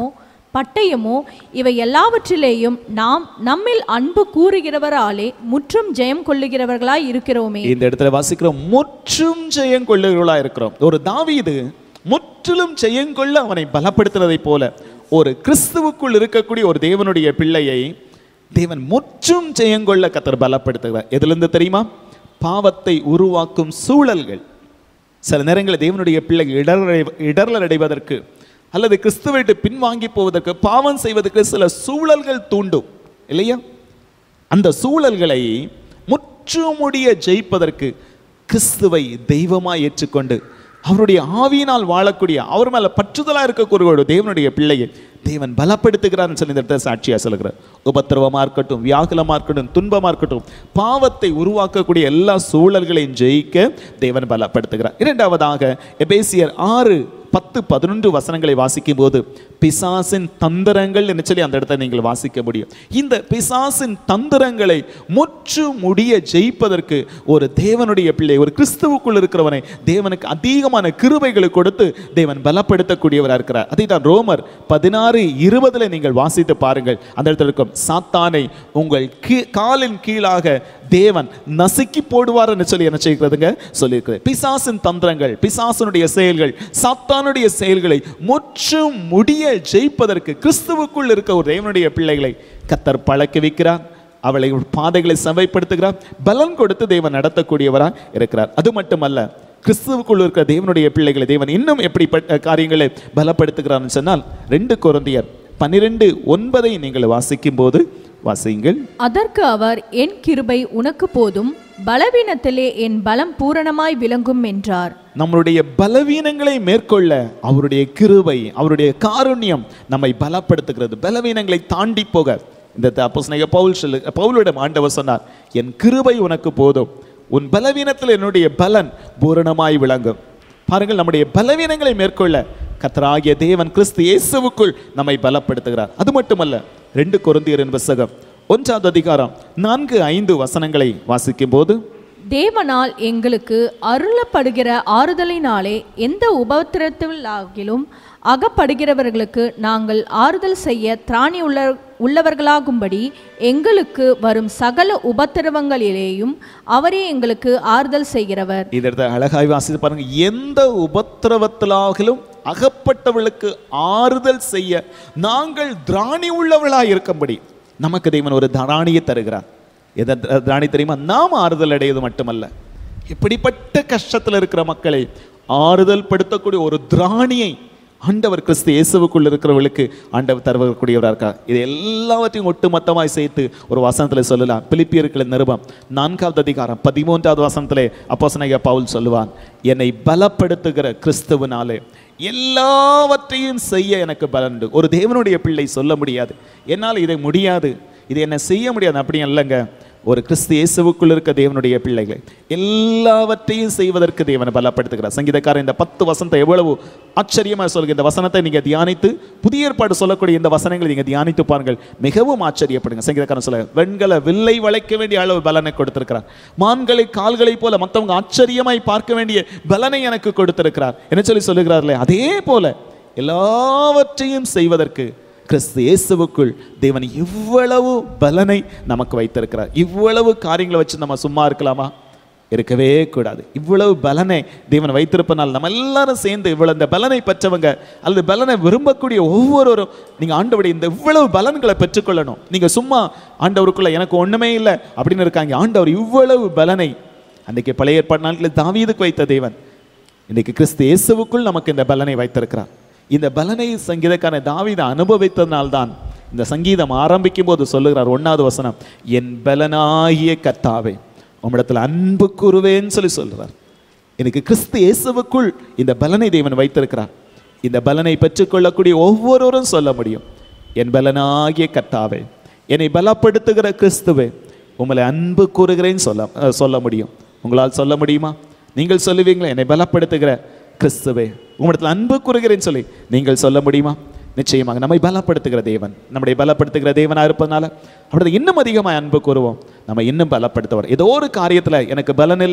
பட்டயமோ இவை எல்லாவற்றிலேயும் நாம் நம்மில் அன்பு கூறுகிறவராலே முற்றும் ஜெயம் கொள்ளுகிறவர்களாய் இருக்கிறோமே இந்த இடத்துல வாசிக்கிறோம் முற்றும் ஜெயம் கொள்ளுகிறவர்களா இருக்கிறோம் ஒரு தாவீது முற்றிலும் ஜெயங்கொள்ள அவனை பலப்படுத்துவதை போல ஒரு கிறிஸ்துவுக்குள் இருக்கக்கூடிய ஒரு தேவனுடைய பிள்ளையை தேவன் முற்றும் ஜெயங்கொள்ள கத்தர் பலப்படுத்துகிறார் எதிலிருந்து தெரியுமா பாவத்தை உருவாக்கும் சூழல்கள் சில நேரங்களில் தேவனுடைய பிள்ளைகள் இடரடை இடர்லர் அடைவதற்கு அல்லது கிறிஸ்துவை விட்டு பின்வாங்கி போவதற்கு பாவம் செய்வதற்கு சில சூழல்கள் தூண்டும் இல்லையா அந்த சூழல்களை முற்றுமுடிய ஜெயிப்பதற்கு கிறிஸ்துவை தெய்வமாய் ஏற்றுக்கொண்டு அவருடைய ஆவியினால் வாழக்கூடிய அவர் மேல பற்றுதலா இருக்கக்கூடிய ஒரு தேவனுடைய பிள்ளையை தேவன் பலப்படுத்துகிறார்னு சொல்லி இந்த இடத்துல சாட்சியா சொல்லுகிறார் உபத்திரவமா இருக்கட்டும் வியாகுலமா இருக்கட்டும் துன்பமா இருக்கட்டும் பாவத்தை உருவாக்கக்கூடிய எல்லா சூழல்களையும் ஜெயிக்க தேவன் பலப்படுத்துகிறார் இரண்டாவதாக எபேசியர் ஆறு பத்து பதினொன்று வசனங்களை வாசிக்கும் போது பிசாசின் தந்திரங்கள் என்று சொல்லி அந்த இடத்தை நீங்கள் வாசிக்க முடியும் இந்த பிசாசின் தந்திரங்களை முற்று முடிய ஜெயிப்பதற்கு ஒரு தேவனுடைய பிள்ளை ஒரு கிறிஸ்துவுக்குள் இருக்கிறவனை தேவனுக்கு அதிகமான கிருபைகளை கொடுத்து தேவன் பலப்படுத்தக்கூடியவராக இருக்கிறார் அதை தான் ரோமர் பதினாறு இருபதுல நீங்கள் வாசித்து பாருங்கள் அந்த இடத்துல இருக்கும் சாத்தானை உங்கள் கீ காலின் கீழாக தேவன் நசுக்கி போடுவார் என்று சொல்லி என்ன செய்கிறதுங்க சொல்லியிருக்கிறது பிசாசின் தந்திரங்கள் பிசாசனுடைய செயல்கள் சாத்தானுடைய செயல்களை முற்றும் முடிய ஜெயிப்பதற்கு கிறிஸ்துவுக்குள் இருக்க ஒரு தேவனுடைய பிள்ளைகளை கத்தர் பழக்க வைக்கிறார் அவளை பாதைகளை செவைப்படுத்துகிறார் பலன் கொடுத்து தேவன் நடத்தக்கூடியவராக இருக்கிறார் அது மட்டுமல்ல கிறிஸ்துவுக்குள் இருக்கிற தேவனுடைய பிள்ளைகளை தேவன் இன்னும் எப்படி காரியங்களை பலப்படுத்துகிறார்னு சொன்னால் ரெண்டு குழந்தையர் பன்னிரெண்டு ஒன்பதை நீங்கள் வாசிக்கும் போது வாசியுங்கள் அதற்கு அவர் என் கிருபை உனக்கு போதும் பலவீனத்திலே என் பலம் பூரணமாய் விளங்கும் என்றார் நம்மளுடைய பலவீனங்களை மேற்கொள்ள அவருடைய கிருபை அவருடைய காருண்யம் நம்மை பலப்படுத்துகிறது பலவீனங்களை தாண்டி போக இந்த அப்போஸ்தலனாகிய பவுல் சொல்லு பவுலிடம் ஆண்டவர் சொன்னார் என் கிருபை உனக்கு போதும் உன் பலவீனத்தில் என்னுடைய பலன் பூரணமாய் விளங்கும் பாருங்கள் நம்முடைய பலவீனங்களை மேற்கொள்ள கத்தராகிய தேவன் கிறிஸ்து இயேசுவுக்குள் நம்மை பலப்படுத்துகிறார் அது மட்டுமல்ல ரெண்டு கொருந்தியரின் புஸ்தகம் ஒன்றாவது அதிகாரம் நான்கு ஐந்து வசனங்களை வாசிக்கும் போது தேவனால் எங்களுக்கு அருளப்படுகிற ஆறுதலினாலே எந்த உபத்திரத்திலாகிலும் அகப்படுகிறவர்களுக்கு நாங்கள் ஆறுதல் செய்ய திராணி உள்ள உள்ளவர்களாகும்படி எங்களுக்கு வரும் சகல உபத்திரவங்களிலேயும் அவரே எங்களுக்கு ஆறுதல் செய்கிறவர் இந்த இடத்துல அழகாய் வாசித்து பாருங்க எந்த உபத்திரவத்திலாகிலும் அகப்பட்டவர்களுக்கு ஆறுதல் செய்ய நாங்கள் திராணி உள்ளவர்களாய் இருக்கும்படி நமக்கு தேவன் ஒரு திராணியை தருகிறார் எதை த- திராணி தெரியுமா நாம் ஆறுதல் அடைவது மட்டுமல்ல இப்படிப்பட்ட கஷ்டத்தில் இருக்கிற மக்களை ஆறுதல் படுத்தக்கூடிய ஒரு திராணியை ஆண்டவர் கிறிஸ்து இயேசுவுக்குள் இருக்கிறவர்களுக்கு ஆண்டவர் தருவக்கூடியவராக இருக்கா இது எல்லாவற்றையும் ஒட்டுமொத்தமாய் சேர்த்து ஒரு வசனத்தில் சொல்லலாம் பிலிப்பியர்களின் நிருபம் நான்காவது அதிகாரம் பதிமூன்றாவது வசனத்திலே அப்போசனைய பவுல் சொல்லுவான் என்னை பலப்படுத்துகிற கிறிஸ்துவனாலே எல்லாவற்றையும் செய்ய எனக்கு பலன் ஒரு தேவனுடைய பிள்ளை சொல்ல முடியாது என்னால் இதை முடியாது இது என்ன செய்ய முடியாது அப்படி இல்லைங்க ஒரு கிறிஸ்து இயேசுவுக்குள் இருக்க தேவனுடைய பிள்ளைகள் எல்லாவற்றையும் செய்வதற்கு தேவனை பலப்படுத்துகிறார் சங்கீதக்காரன் இந்த பத்து வசனத்தை எவ்வளவு ஆச்சரியமா சொல்கிற இந்த வசனத்தை நீங்க தியானித்து புதிய ஏற்பாடு சொல்லக்கூடிய இந்த வசனங்களை நீங்க தியானித்து பாருங்கள் மிகவும் ஆச்சரியப்படுங்க சங்கீதக்காரன் சொல்ல வெண்கல வில்லை வளைக்க வேண்டிய அளவு பலனை கொடுத்திருக்கிறார் மான்களை கால்களை போல மற்றவங்க ஆச்சரியமாய் பார்க்க வேண்டிய பலனை எனக்கு கொடுத்திருக்கிறார் என்ன சொல்லி சொல்லுகிறார்களே அதே போல எல்லாவற்றையும் செய்வதற்கு கிறிஸ்து இயேசுவுக்குள் தேவன் இவ்வளவு பலனை நமக்கு வைத்திருக்கிறார் இவ்வளவு காரியங்களை வச்சு நம்ம சும்மா இருக்கலாமா இருக்கவே கூடாது இவ்வளவு பலனை தேவன் வைத்திருப்பனால் நம்ம எல்லாரும் சேர்ந்து இவ்வளவு இந்த பலனை பெற்றவங்க அல்லது பலனை விரும்பக்கூடிய ஒவ்வொருவரும் நீங்க ஆண்டவருடைய இந்த இவ்வளவு பலன்களை பெற்றுக்கொள்ளணும் நீங்க சும்மா ஆண்டவருக்குள்ள எனக்கு ஒண்ணுமே இல்லை அப்படின்னு இருக்காங்க ஆண்டவர் இவ்வளவு பலனை அன்றைக்கு பழைய ஏற்பாடு நாட்களில் தாவீதுக்கு வைத்த தேவன் இன்னைக்கு கிறிஸ்து இயேசுவுக்குள் நமக்கு இந்த பலனை வைத்திருக்கிறார் இந்த பலனை சங்கீதக்கான தாவீது அனுபவித்ததனால்தான் இந்த சங்கீதம் ஆரம்பிக்கும் போது சொல்லுகிறார் ஒன்னாவது வசனம் என் பலனாகிய கர்த்தாவே உம்மிடத்தில் அன்பு கூறுவேன்னு சொல்லி சொல்றார் எனக்கு கிறிஸ்து இயேசுவுக்குள் இந்த பலனை தேவன் வைத்திருக்கிறார் இந்த பலனை பெற்றுக்கொள்ளக்கூடிய ஒவ்வொருவரும் சொல்ல முடியும் என் பலனாகிய கர்த்தாவே என்னை பலப்படுத்துகிற கிறிஸ்துவே உங்களை அன்பு கூறுகிறேன்னு சொல்ல அஹ், சொல்ல முடியும் உங்களால் சொல்ல முடியுமா நீங்கள் சொல்லுவீங்களா என்னை பலப்படுத்துகிற கிறிஸ்துவே உங்களிடத்தில் அன்பு கூறுகிறேன்னு சொல்லி நீங்கள் சொல்ல முடியுமா நிச்சயமாக நம்மை பலப்படுத்துகிற தேவன் நம்முடைய பலப்படுத்துகிற தேவனாக இருப்பதனால அவரது இன்னும் அதிகமாக அன்பு கூறுவோம் நம்ம இன்னும் பலப்படுத்துவார் ஏதோ ஒரு காரியத்தில் எனக்கு பலன் இல்லை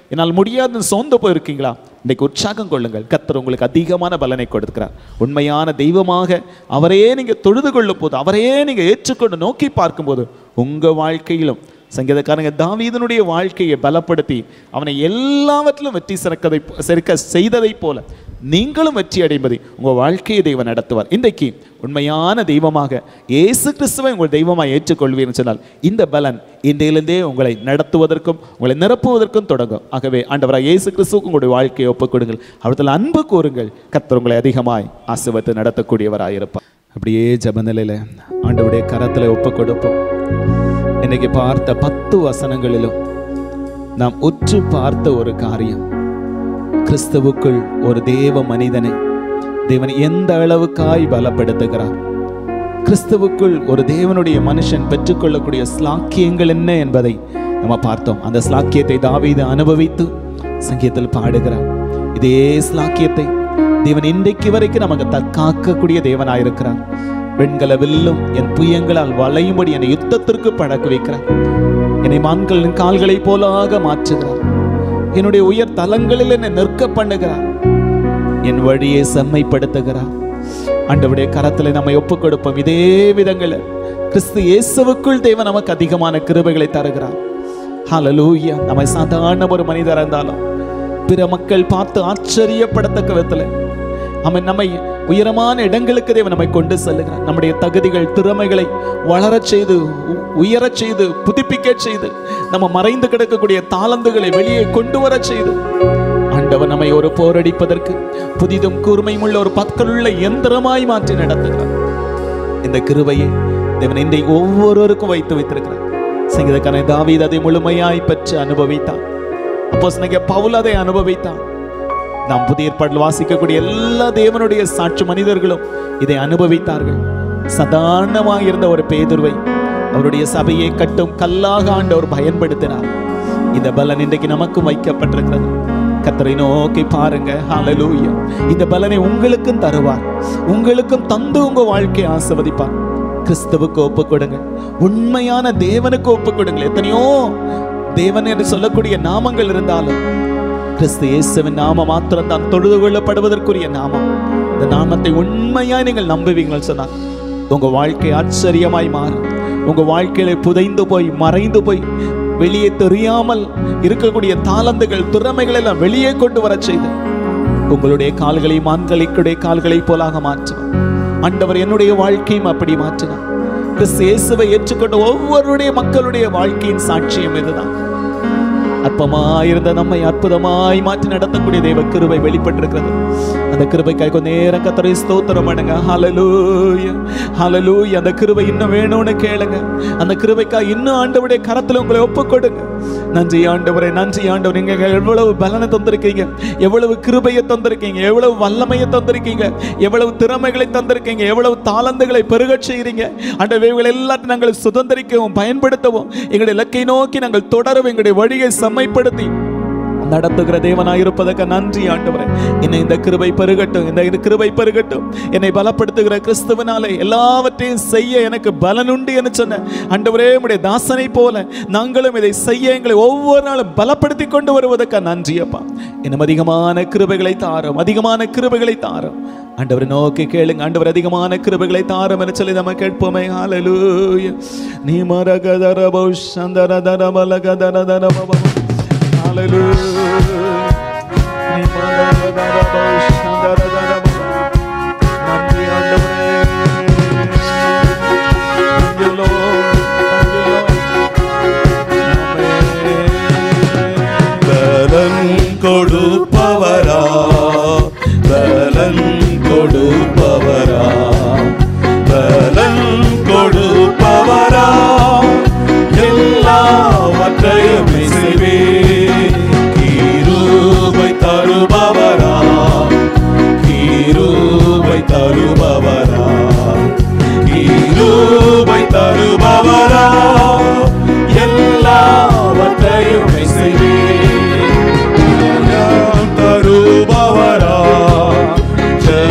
என்னால் முடியாதுன்னு சோர்ந்து போயிருக்கீங்களா இன்னைக்கு உற்சாகம் கொள்ளுங்கள் கர்த்தர் உங்களுக்கு அதிகமான பலனை கொடுக்கிறார் உண்மையான தெய்வமாக அவரே நீங்க தொழுது கொள்ளும் போது அவரே நீங்க ஏற்றுக்கொண்டு நோக்கி பார்க்கும்போது உங்க வாழ்க்கையிலும் சங்கீதக்காரங்க தாவீதனுடைய வாழ்க்கையை பலப்படுத்தி அவனை எல்லாவற்றிலும் வெற்றி சிறக்கதை சிறக்க செய்ததை போல நீங்களும் வெற்றி அடைம்பதை உங்க வாழ்க்கையை தெய்வம் நடத்துவார் இன்றைக்கு உண்மையான தெய்வமாக இயேசு கிறிஸ்துவை உங்கள் தெய்வமாக ஏற்றுக்கொள்வீர்னு சொன்னால் இந்த பலன் இன்றையிலிருந்தே உங்களை நடத்துவதற்கும் உங்களை நிரப்புவதற்கும் தொடங்கும் ஆகவே ஆண்டவராக இயேசு கிறிஸ்துவுக்கு உங்களுடைய வாழ்க்கையை ஒப்புக் கொடுங்கள் அவர்த்தில் அன்பு கூறுங்கள் கர்த்தர் உங்களை அதிகமாய் ஆசிர்வத்தை நடத்தக்கூடியவராக இருப்பார் அப்படியே ஜபநிலையில் ஆண்டவருடைய கரத்தில் ஒப்புக் கொடுப்போம் இன்னைக்கு பார்த்த பத்து வசனங்களிலும் நாம் உற்று பார்த்த ஒரு காரியம் கிறிஸ்துவுக்குள் ஒரு தேவ மனிதனை தேவன் எந்த அளவுக்காய் பலப்படுத்துகிறார் கிறிஸ்துவுக்குள் ஒரு தேவனுடைய மனுஷன் பெற்றுக்கொள்ளக்கூடிய ஸ்லாக்கியங்கள் என்ன என்பதை நம்ம பார்த்தோம் அந்த ஸ்லாக்கியத்தை தாவீது அனுபவித்து சங்கீதத்தில் பாடுகிறார் இதே ஸ்லாக்கியத்தை தேவன் இன்றைக்கு வரைக்கும் நமக்கு தற்காக்கக்கூடிய தேவனாயிருக்கிறார் வெண்கல வில்லும் என் புயங்களால் வளையும்படி என்னை யுத்தத்திற்கு பழக்க வைக்கிறார் என்னை மான்களின் கால்களைப் போலாக மாற்றுகிறார் என்னுடைய உயர் தலங்களில் என்னை நிற்க பண்ணுகிறார் என் வழியை செம்மைப்படுத்துகிறார் ஆண்டவருடைய கரத்துல நம்மை ஒப்புக் கொடுப்போம் இதே விதங்களில் கிறிஸ்து இயேசுவுக்குள் தேவன் நமக்கு அதிகமான கிருபைகளை தருகிறார் ஹalleluya நம்மை சாதாரண ஒரு மனிதராக இருந்தாலும் பிற மக்கள் பார்த்து ஆச்சரியப்படத்தக்க விதத்தில் அவன் நம்மை உயரமான இடங்களுக்கு தேவன் நம்மை கொண்டு செல்லுகிறார் நம்முடைய தகுதிகள் திறமைகளை வளரச் செய்து உ- உயரச் செய்து புதுப்பிக்கச் செய்து நம்ம மறைந்து கிடக்கக்கூடிய தாளந்துகளை வெளியே கொண்டு வரச் செய்து ஆண்டவர் நம்மை ஒரு போரடிப்பதற்கு புதிதும் கூர்மையுமுள்ள ஒரு பற்களுள்ள எந்திரமாய் மாற்றி நடத்துகிறார் இந்த கிருபையை தேவன் இன்றைக்கு ஒவ்வொருவருக்கும் வைத்து வைத்திருக்கிறார் சங்கீதக்காரனை தாவீது அதை முழுமையாய் பெற்று அனுபவித்தான் அப்போ பவுல் அதை அனுபவித்தான் நாம் புதிய ஏற்பாட்டில் வாசிக்கக்கூடிய எல்லா தேவனுடைய சாட்சி மனிதர்களும் இதை அனுபவித்தார்கள் சாதாரணமாக இருந்த ஒரு பேதுருவை அவருடைய சபையை கட்டும் கல்லாக ஆண்டவர் பயன்படுத்தினார் இந்த பலன் இன்றைக்கு நமக்கும் வைக்கப்பட்டிருக்கிறது கத்தரை நோக்கி பாருங்க ஹalleluya இந்த பலனை உங்களுக்கும் தருவார் உங்களுக்கும் தந்து உங்க வாழ்க்கையை ஆசிர்வதிப்பார் கிறிஸ்துவுக்கு ஒப்பு கொடுங்க உண்மையான தேவனுக்கு ஒப்பு கொடுங்க எத்தனையோ தேவன் என்று சொல்லக்கூடிய நாமங்கள் இருந்தாலும் கிறிஸ்து இயேசுவின் நாமம் மாத்திரம் தான் தொழுது கொள்ளப்படுவதற்குரிய நாமம் இந்த நாமத்தை உண்மையாய் நீங்கள் நம்புவீங்கள் சொன்னார் உங்க வாழ்க்கை ஆச்சரியமாய் மாறும் உங்க வாழ்க்கையில புதைந்து போய் மறைந்து போய் வெளியே தெரியாமல் இருக்கக்கூடிய தாளந்துகள் திறமைகள் எல்லாம் வெளியே கொண்டு வரச் செய்து உங்களுடைய கால்களை மான்களுடைய கால்களை போலாக மாற்றுவார் ஆண்டவர் என்னுடைய வாழ்க்கையும் அப்படி மாற்றினார் கிறிஸ்து இயேசுவை ஏற்றுக்கொண்ட ஒவ்வொருடைய மக்களுடைய வாழ்க்கையின் சாட்சியம் இதுதான் அற்பமாயிருந்த நம்மை அற்புதமாய் மாற்றி நடத்தக்கூடிய தெய்வ கிருபை வெளிப்பட்டிருக்கிறது அந்த கிருபைக்காய் கொஞ்ச நேரம் கத்தரை ஸ்தோத்திரம் பண்ணுங்க ஹalleluya ஹalleluya அந்த கிருபை இன்னும் வேணும்னு கேளுங்க அந்த கிருபைக்காய் இன்னும் ஆண்டவருடைய கரத்துல உங்களை ஒப்புக் கொடுங்க நன்றி ஆண்டவரே நன்றி ஆண்டவர் நீங்க எவ்வளவு பலனை தந்திருக்கீங்க எவ்வளவு கிருபையை தந்திருக்கீங்க எவ்வளவு வல்லமையை தந்திருக்கீங்க எவ்வளவு திறமைகளை தந்திருக்கீங்க எவ்வளவு தாளந்துகளை பெருகச் செய்கிறீங்க ஆண்டவர் இவைகள் எல்லாத்தையும் நாங்கள் சுதந்திரிக்கவும் பயன்படுத்தவும் எங்களுடைய இலக்கை நோக்கி நாங்கள் தொடரவும் எங்களுடைய வழியை செம்மைப்படுத்தி நடத்துகிற தேவனாயிருப்பதற்கு நன்றி ஆண்டவரே என்னை இந்த கிருபை பெருகட்டும் இந்த இது கிருபை பெருகட்டும் என்னை பலப்படுத்துகிற கிறிஸ்துவனாலே எல்லாவற்றையும் செய்ய எனக்கு பலன் உண்டு என்று சொன்ன ஆண்டவரே உடைய தாசனை போல நாங்களும் இதை செய்ய எங்களை ஒவ்வொரு நாளும் பலப்படுத்தி கொண்டு வருவதற்கு நன்றி அப்பா இன்னும் அதிகமான கிருபைகளை தாரும் அதிகமான கிருபைகளை தாரும் ஆண்டவரை நோக்கி கேளுங்க ஆண்டவர் அதிகமான கிருபைகளை தாரும் என்று சொல்லி நம்ம கேட்போமே ஹalleluya நீ மரகதரபௌ சந்தரதரபலகதரதரபப Hallelujah. நீ மரகதரபௌ சந்தரதரபப. நன்றி ஆண்டவரே. Thank you, Lord. Thank you, Lord. Amen. பலன் கொடுப்பவரா பலன் கொடுப்பவரா பலன் கொடுப்பவரா எல்லாவற்றையும் செய்வே கீரூபை தருபவரா கீரூபை தருபவரா கீரூபை தருபவரா எல்லாவற்றையும் செய்வே ஜெயம் தருபவரா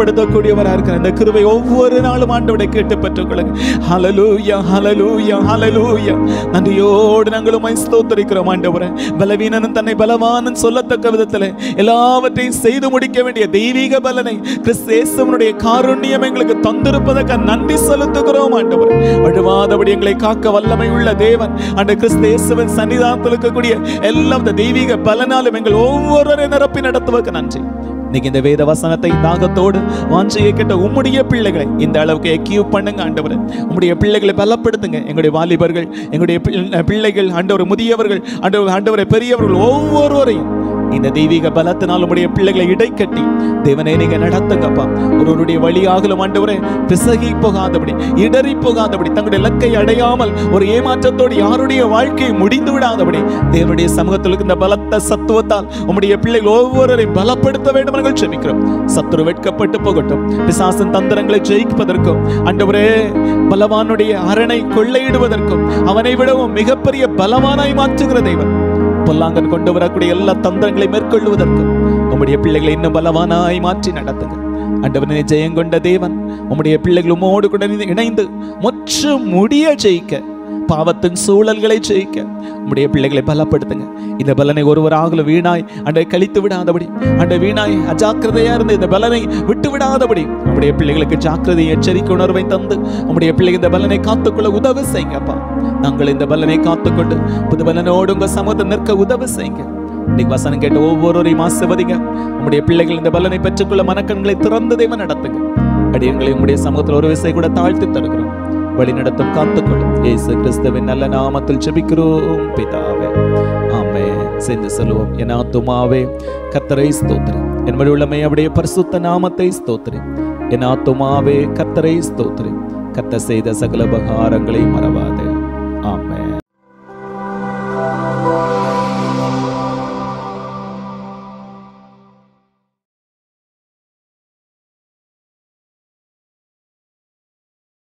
பலப்படுத்தக்கூடியவரா இருக்கிற இந்த கிருபை ஒவ்வொரு நாளும் ஆண்டவரை கேட்டு பெற்றுக்கொள்ளுங்க ஹalleluya ஹalleluya ஹalleluya நன்றியோடு நாங்கள் உம்மை ஸ்தோத்திரிக்கிறோம் ஆண்டவரே பலவீனனும் தன்னை பலவானன் சொல்லத்தக்க விதத்தில் எல்லாவற்றையும் செய்து முடிக்க வேண்டிய தெய்வீக பலனை கிறிஸ்தேசவனுடைய காருண்யம் எங்களுக்கு தந்திருப்பதற்கு நன்றி செலுத்துகிறோம் ஆண்டவரே வழுவாதபடி எங்களை காக்க வல்லமை உள்ள தேவன் அந்த கிறிஸ்தேசவன் சன்னிதானத்தில் இருக்கக்கூடிய எல்லா இந்த தெய்வீக பலனாலும் எங்கள் ஒவ்வொருவரை நிரப்பி நடத்துவதற்கு நன்றி இன்னைக்கு இந்த வேத வசனத்தை தாகத்தோடு வாஞ்சையை கேட்ட உம்முடைய பிள்ளைகளை இந்த அளவுக்கு எக்யூ பண்ணுங்க ஆண்டவரே உம்முடைய பிள்ளைகளை பலப்படுத்துங்க எங்களுடைய வாலிபர்கள் எங்களுடைய பிள்ளை- பிள்ளைகள் ஆண்டவர் முதியவர்கள் ஆண்டவர் ஆண்டவரை பெரியவர்கள் ஒவ்வொருவரையும் இந்த தெய்வீக பலத்தினால் உம்முடைய பிள்ளைகளை இடைக்கட்டி தேவனை நீங்க நடத்துங்கப்பா ஒருவருடைய வழியாகலும் ஆண்டவரே பிசகி போகாதபடி இடறி போகாதபடி தங்களுடைய இலக்கை அடையாமல் ஒரு ஏமாற்றத்தோடு யாருடைய வாழ்க்கையை முடிந்து விடாதபடி தேவனுடைய சமூகத்தில் இருக்கின்ற பலத்த சத்துவத்தால் உம்முடைய பிள்ளைகள் ஒவ்வொருவரையும் பலப்படுத்த வேண்டும் என்று செபிக்கிறோம் சத்துரு வெட்கப்பட்டு போகட்டும் பிசாசின் தந்திரங்களை ஜெயிப்பதற்கும் ஆண்டவரே பலவானுடைய அரணை கொள்ளையிடுவதற்கும் அவனை விடவும் மிகப்பெரிய பலவானாய் மாற்றுகிற தெய்வன் பொல்லாங்கன் கொண்டு வரக்கூடிய எல்லா தந்திரங்களை மேற்கொள்வதற்கும் உம்முடைய பிள்ளைகளை இன்னும் பலவானாய் மாற்றி நடத்துங்க ஆண்டவனே ஜெயம் கொண்ட தேவன் உம்முடைய பிள்ளைகள் உம்மோடு கூட இணைந்து முற்று முடிய ஜெயிக்க பாவத்தின் சூழல்களை ஜெயிக்க உம்முடைய பிள்ளைகளை பலப்படுத்துங்க இந்த பலனை ஒருவராகல வீணாய் அண்டை கழித்து விடாதபடி அண்டை வீணாய் அஜாக்கிரதையா இருந்து இந்த பலனை விட்டு விடாதபடி உம்முடைய பிள்ளைகளுக்கு ஜாக்கிரதை எச்சரிக்கை உணர்வை தந்து உம்முடைய பிள்ளைகள் இந்த பலனை காத்துக்கொள்ள உதவி செய்யுங்கப்பா நாங்கள் இந்த பலனை காத்துக்கொண்டு புது பலனோடு உங்க சமூகத்தை நிற்க உதவி செய்யுங்க இன்னைக்கு வசனம் கேட்ட ஒவ்வொருவரையும் ஆசிர்வதிங்க உம்முடைய பிள்ளைகள் இந்த பலனை பெற்றுக்கொள்ள மனக்கண்களை திறந்து தெய்வம் நடத்துங்க அடியங்களை உம்முடைய சமூகத்தில் ஒரு விசை கூட தாழ்த்தி தருகிறோம் வழி நடத்தும் காத்துக்கொள்ளும் இயேசு கிறிஸ்துவின் நல்ல நாமத்தில் ஜெபிக்கிறோம் பிதாவே ஆமே சென்று செல்வோம் என் ஆத்துமாவே கத்தரை ஸ்தோத்திரி என் உள்ளமே அவருடைய பரிசுத்த நாமத்தை ஸ்தோத்திரி என் ஆத்துமாவே கத்தரை ஸ்தோத்திரி கத்த செய்த சகல உபகாரங்களை மறவாதே ஆமே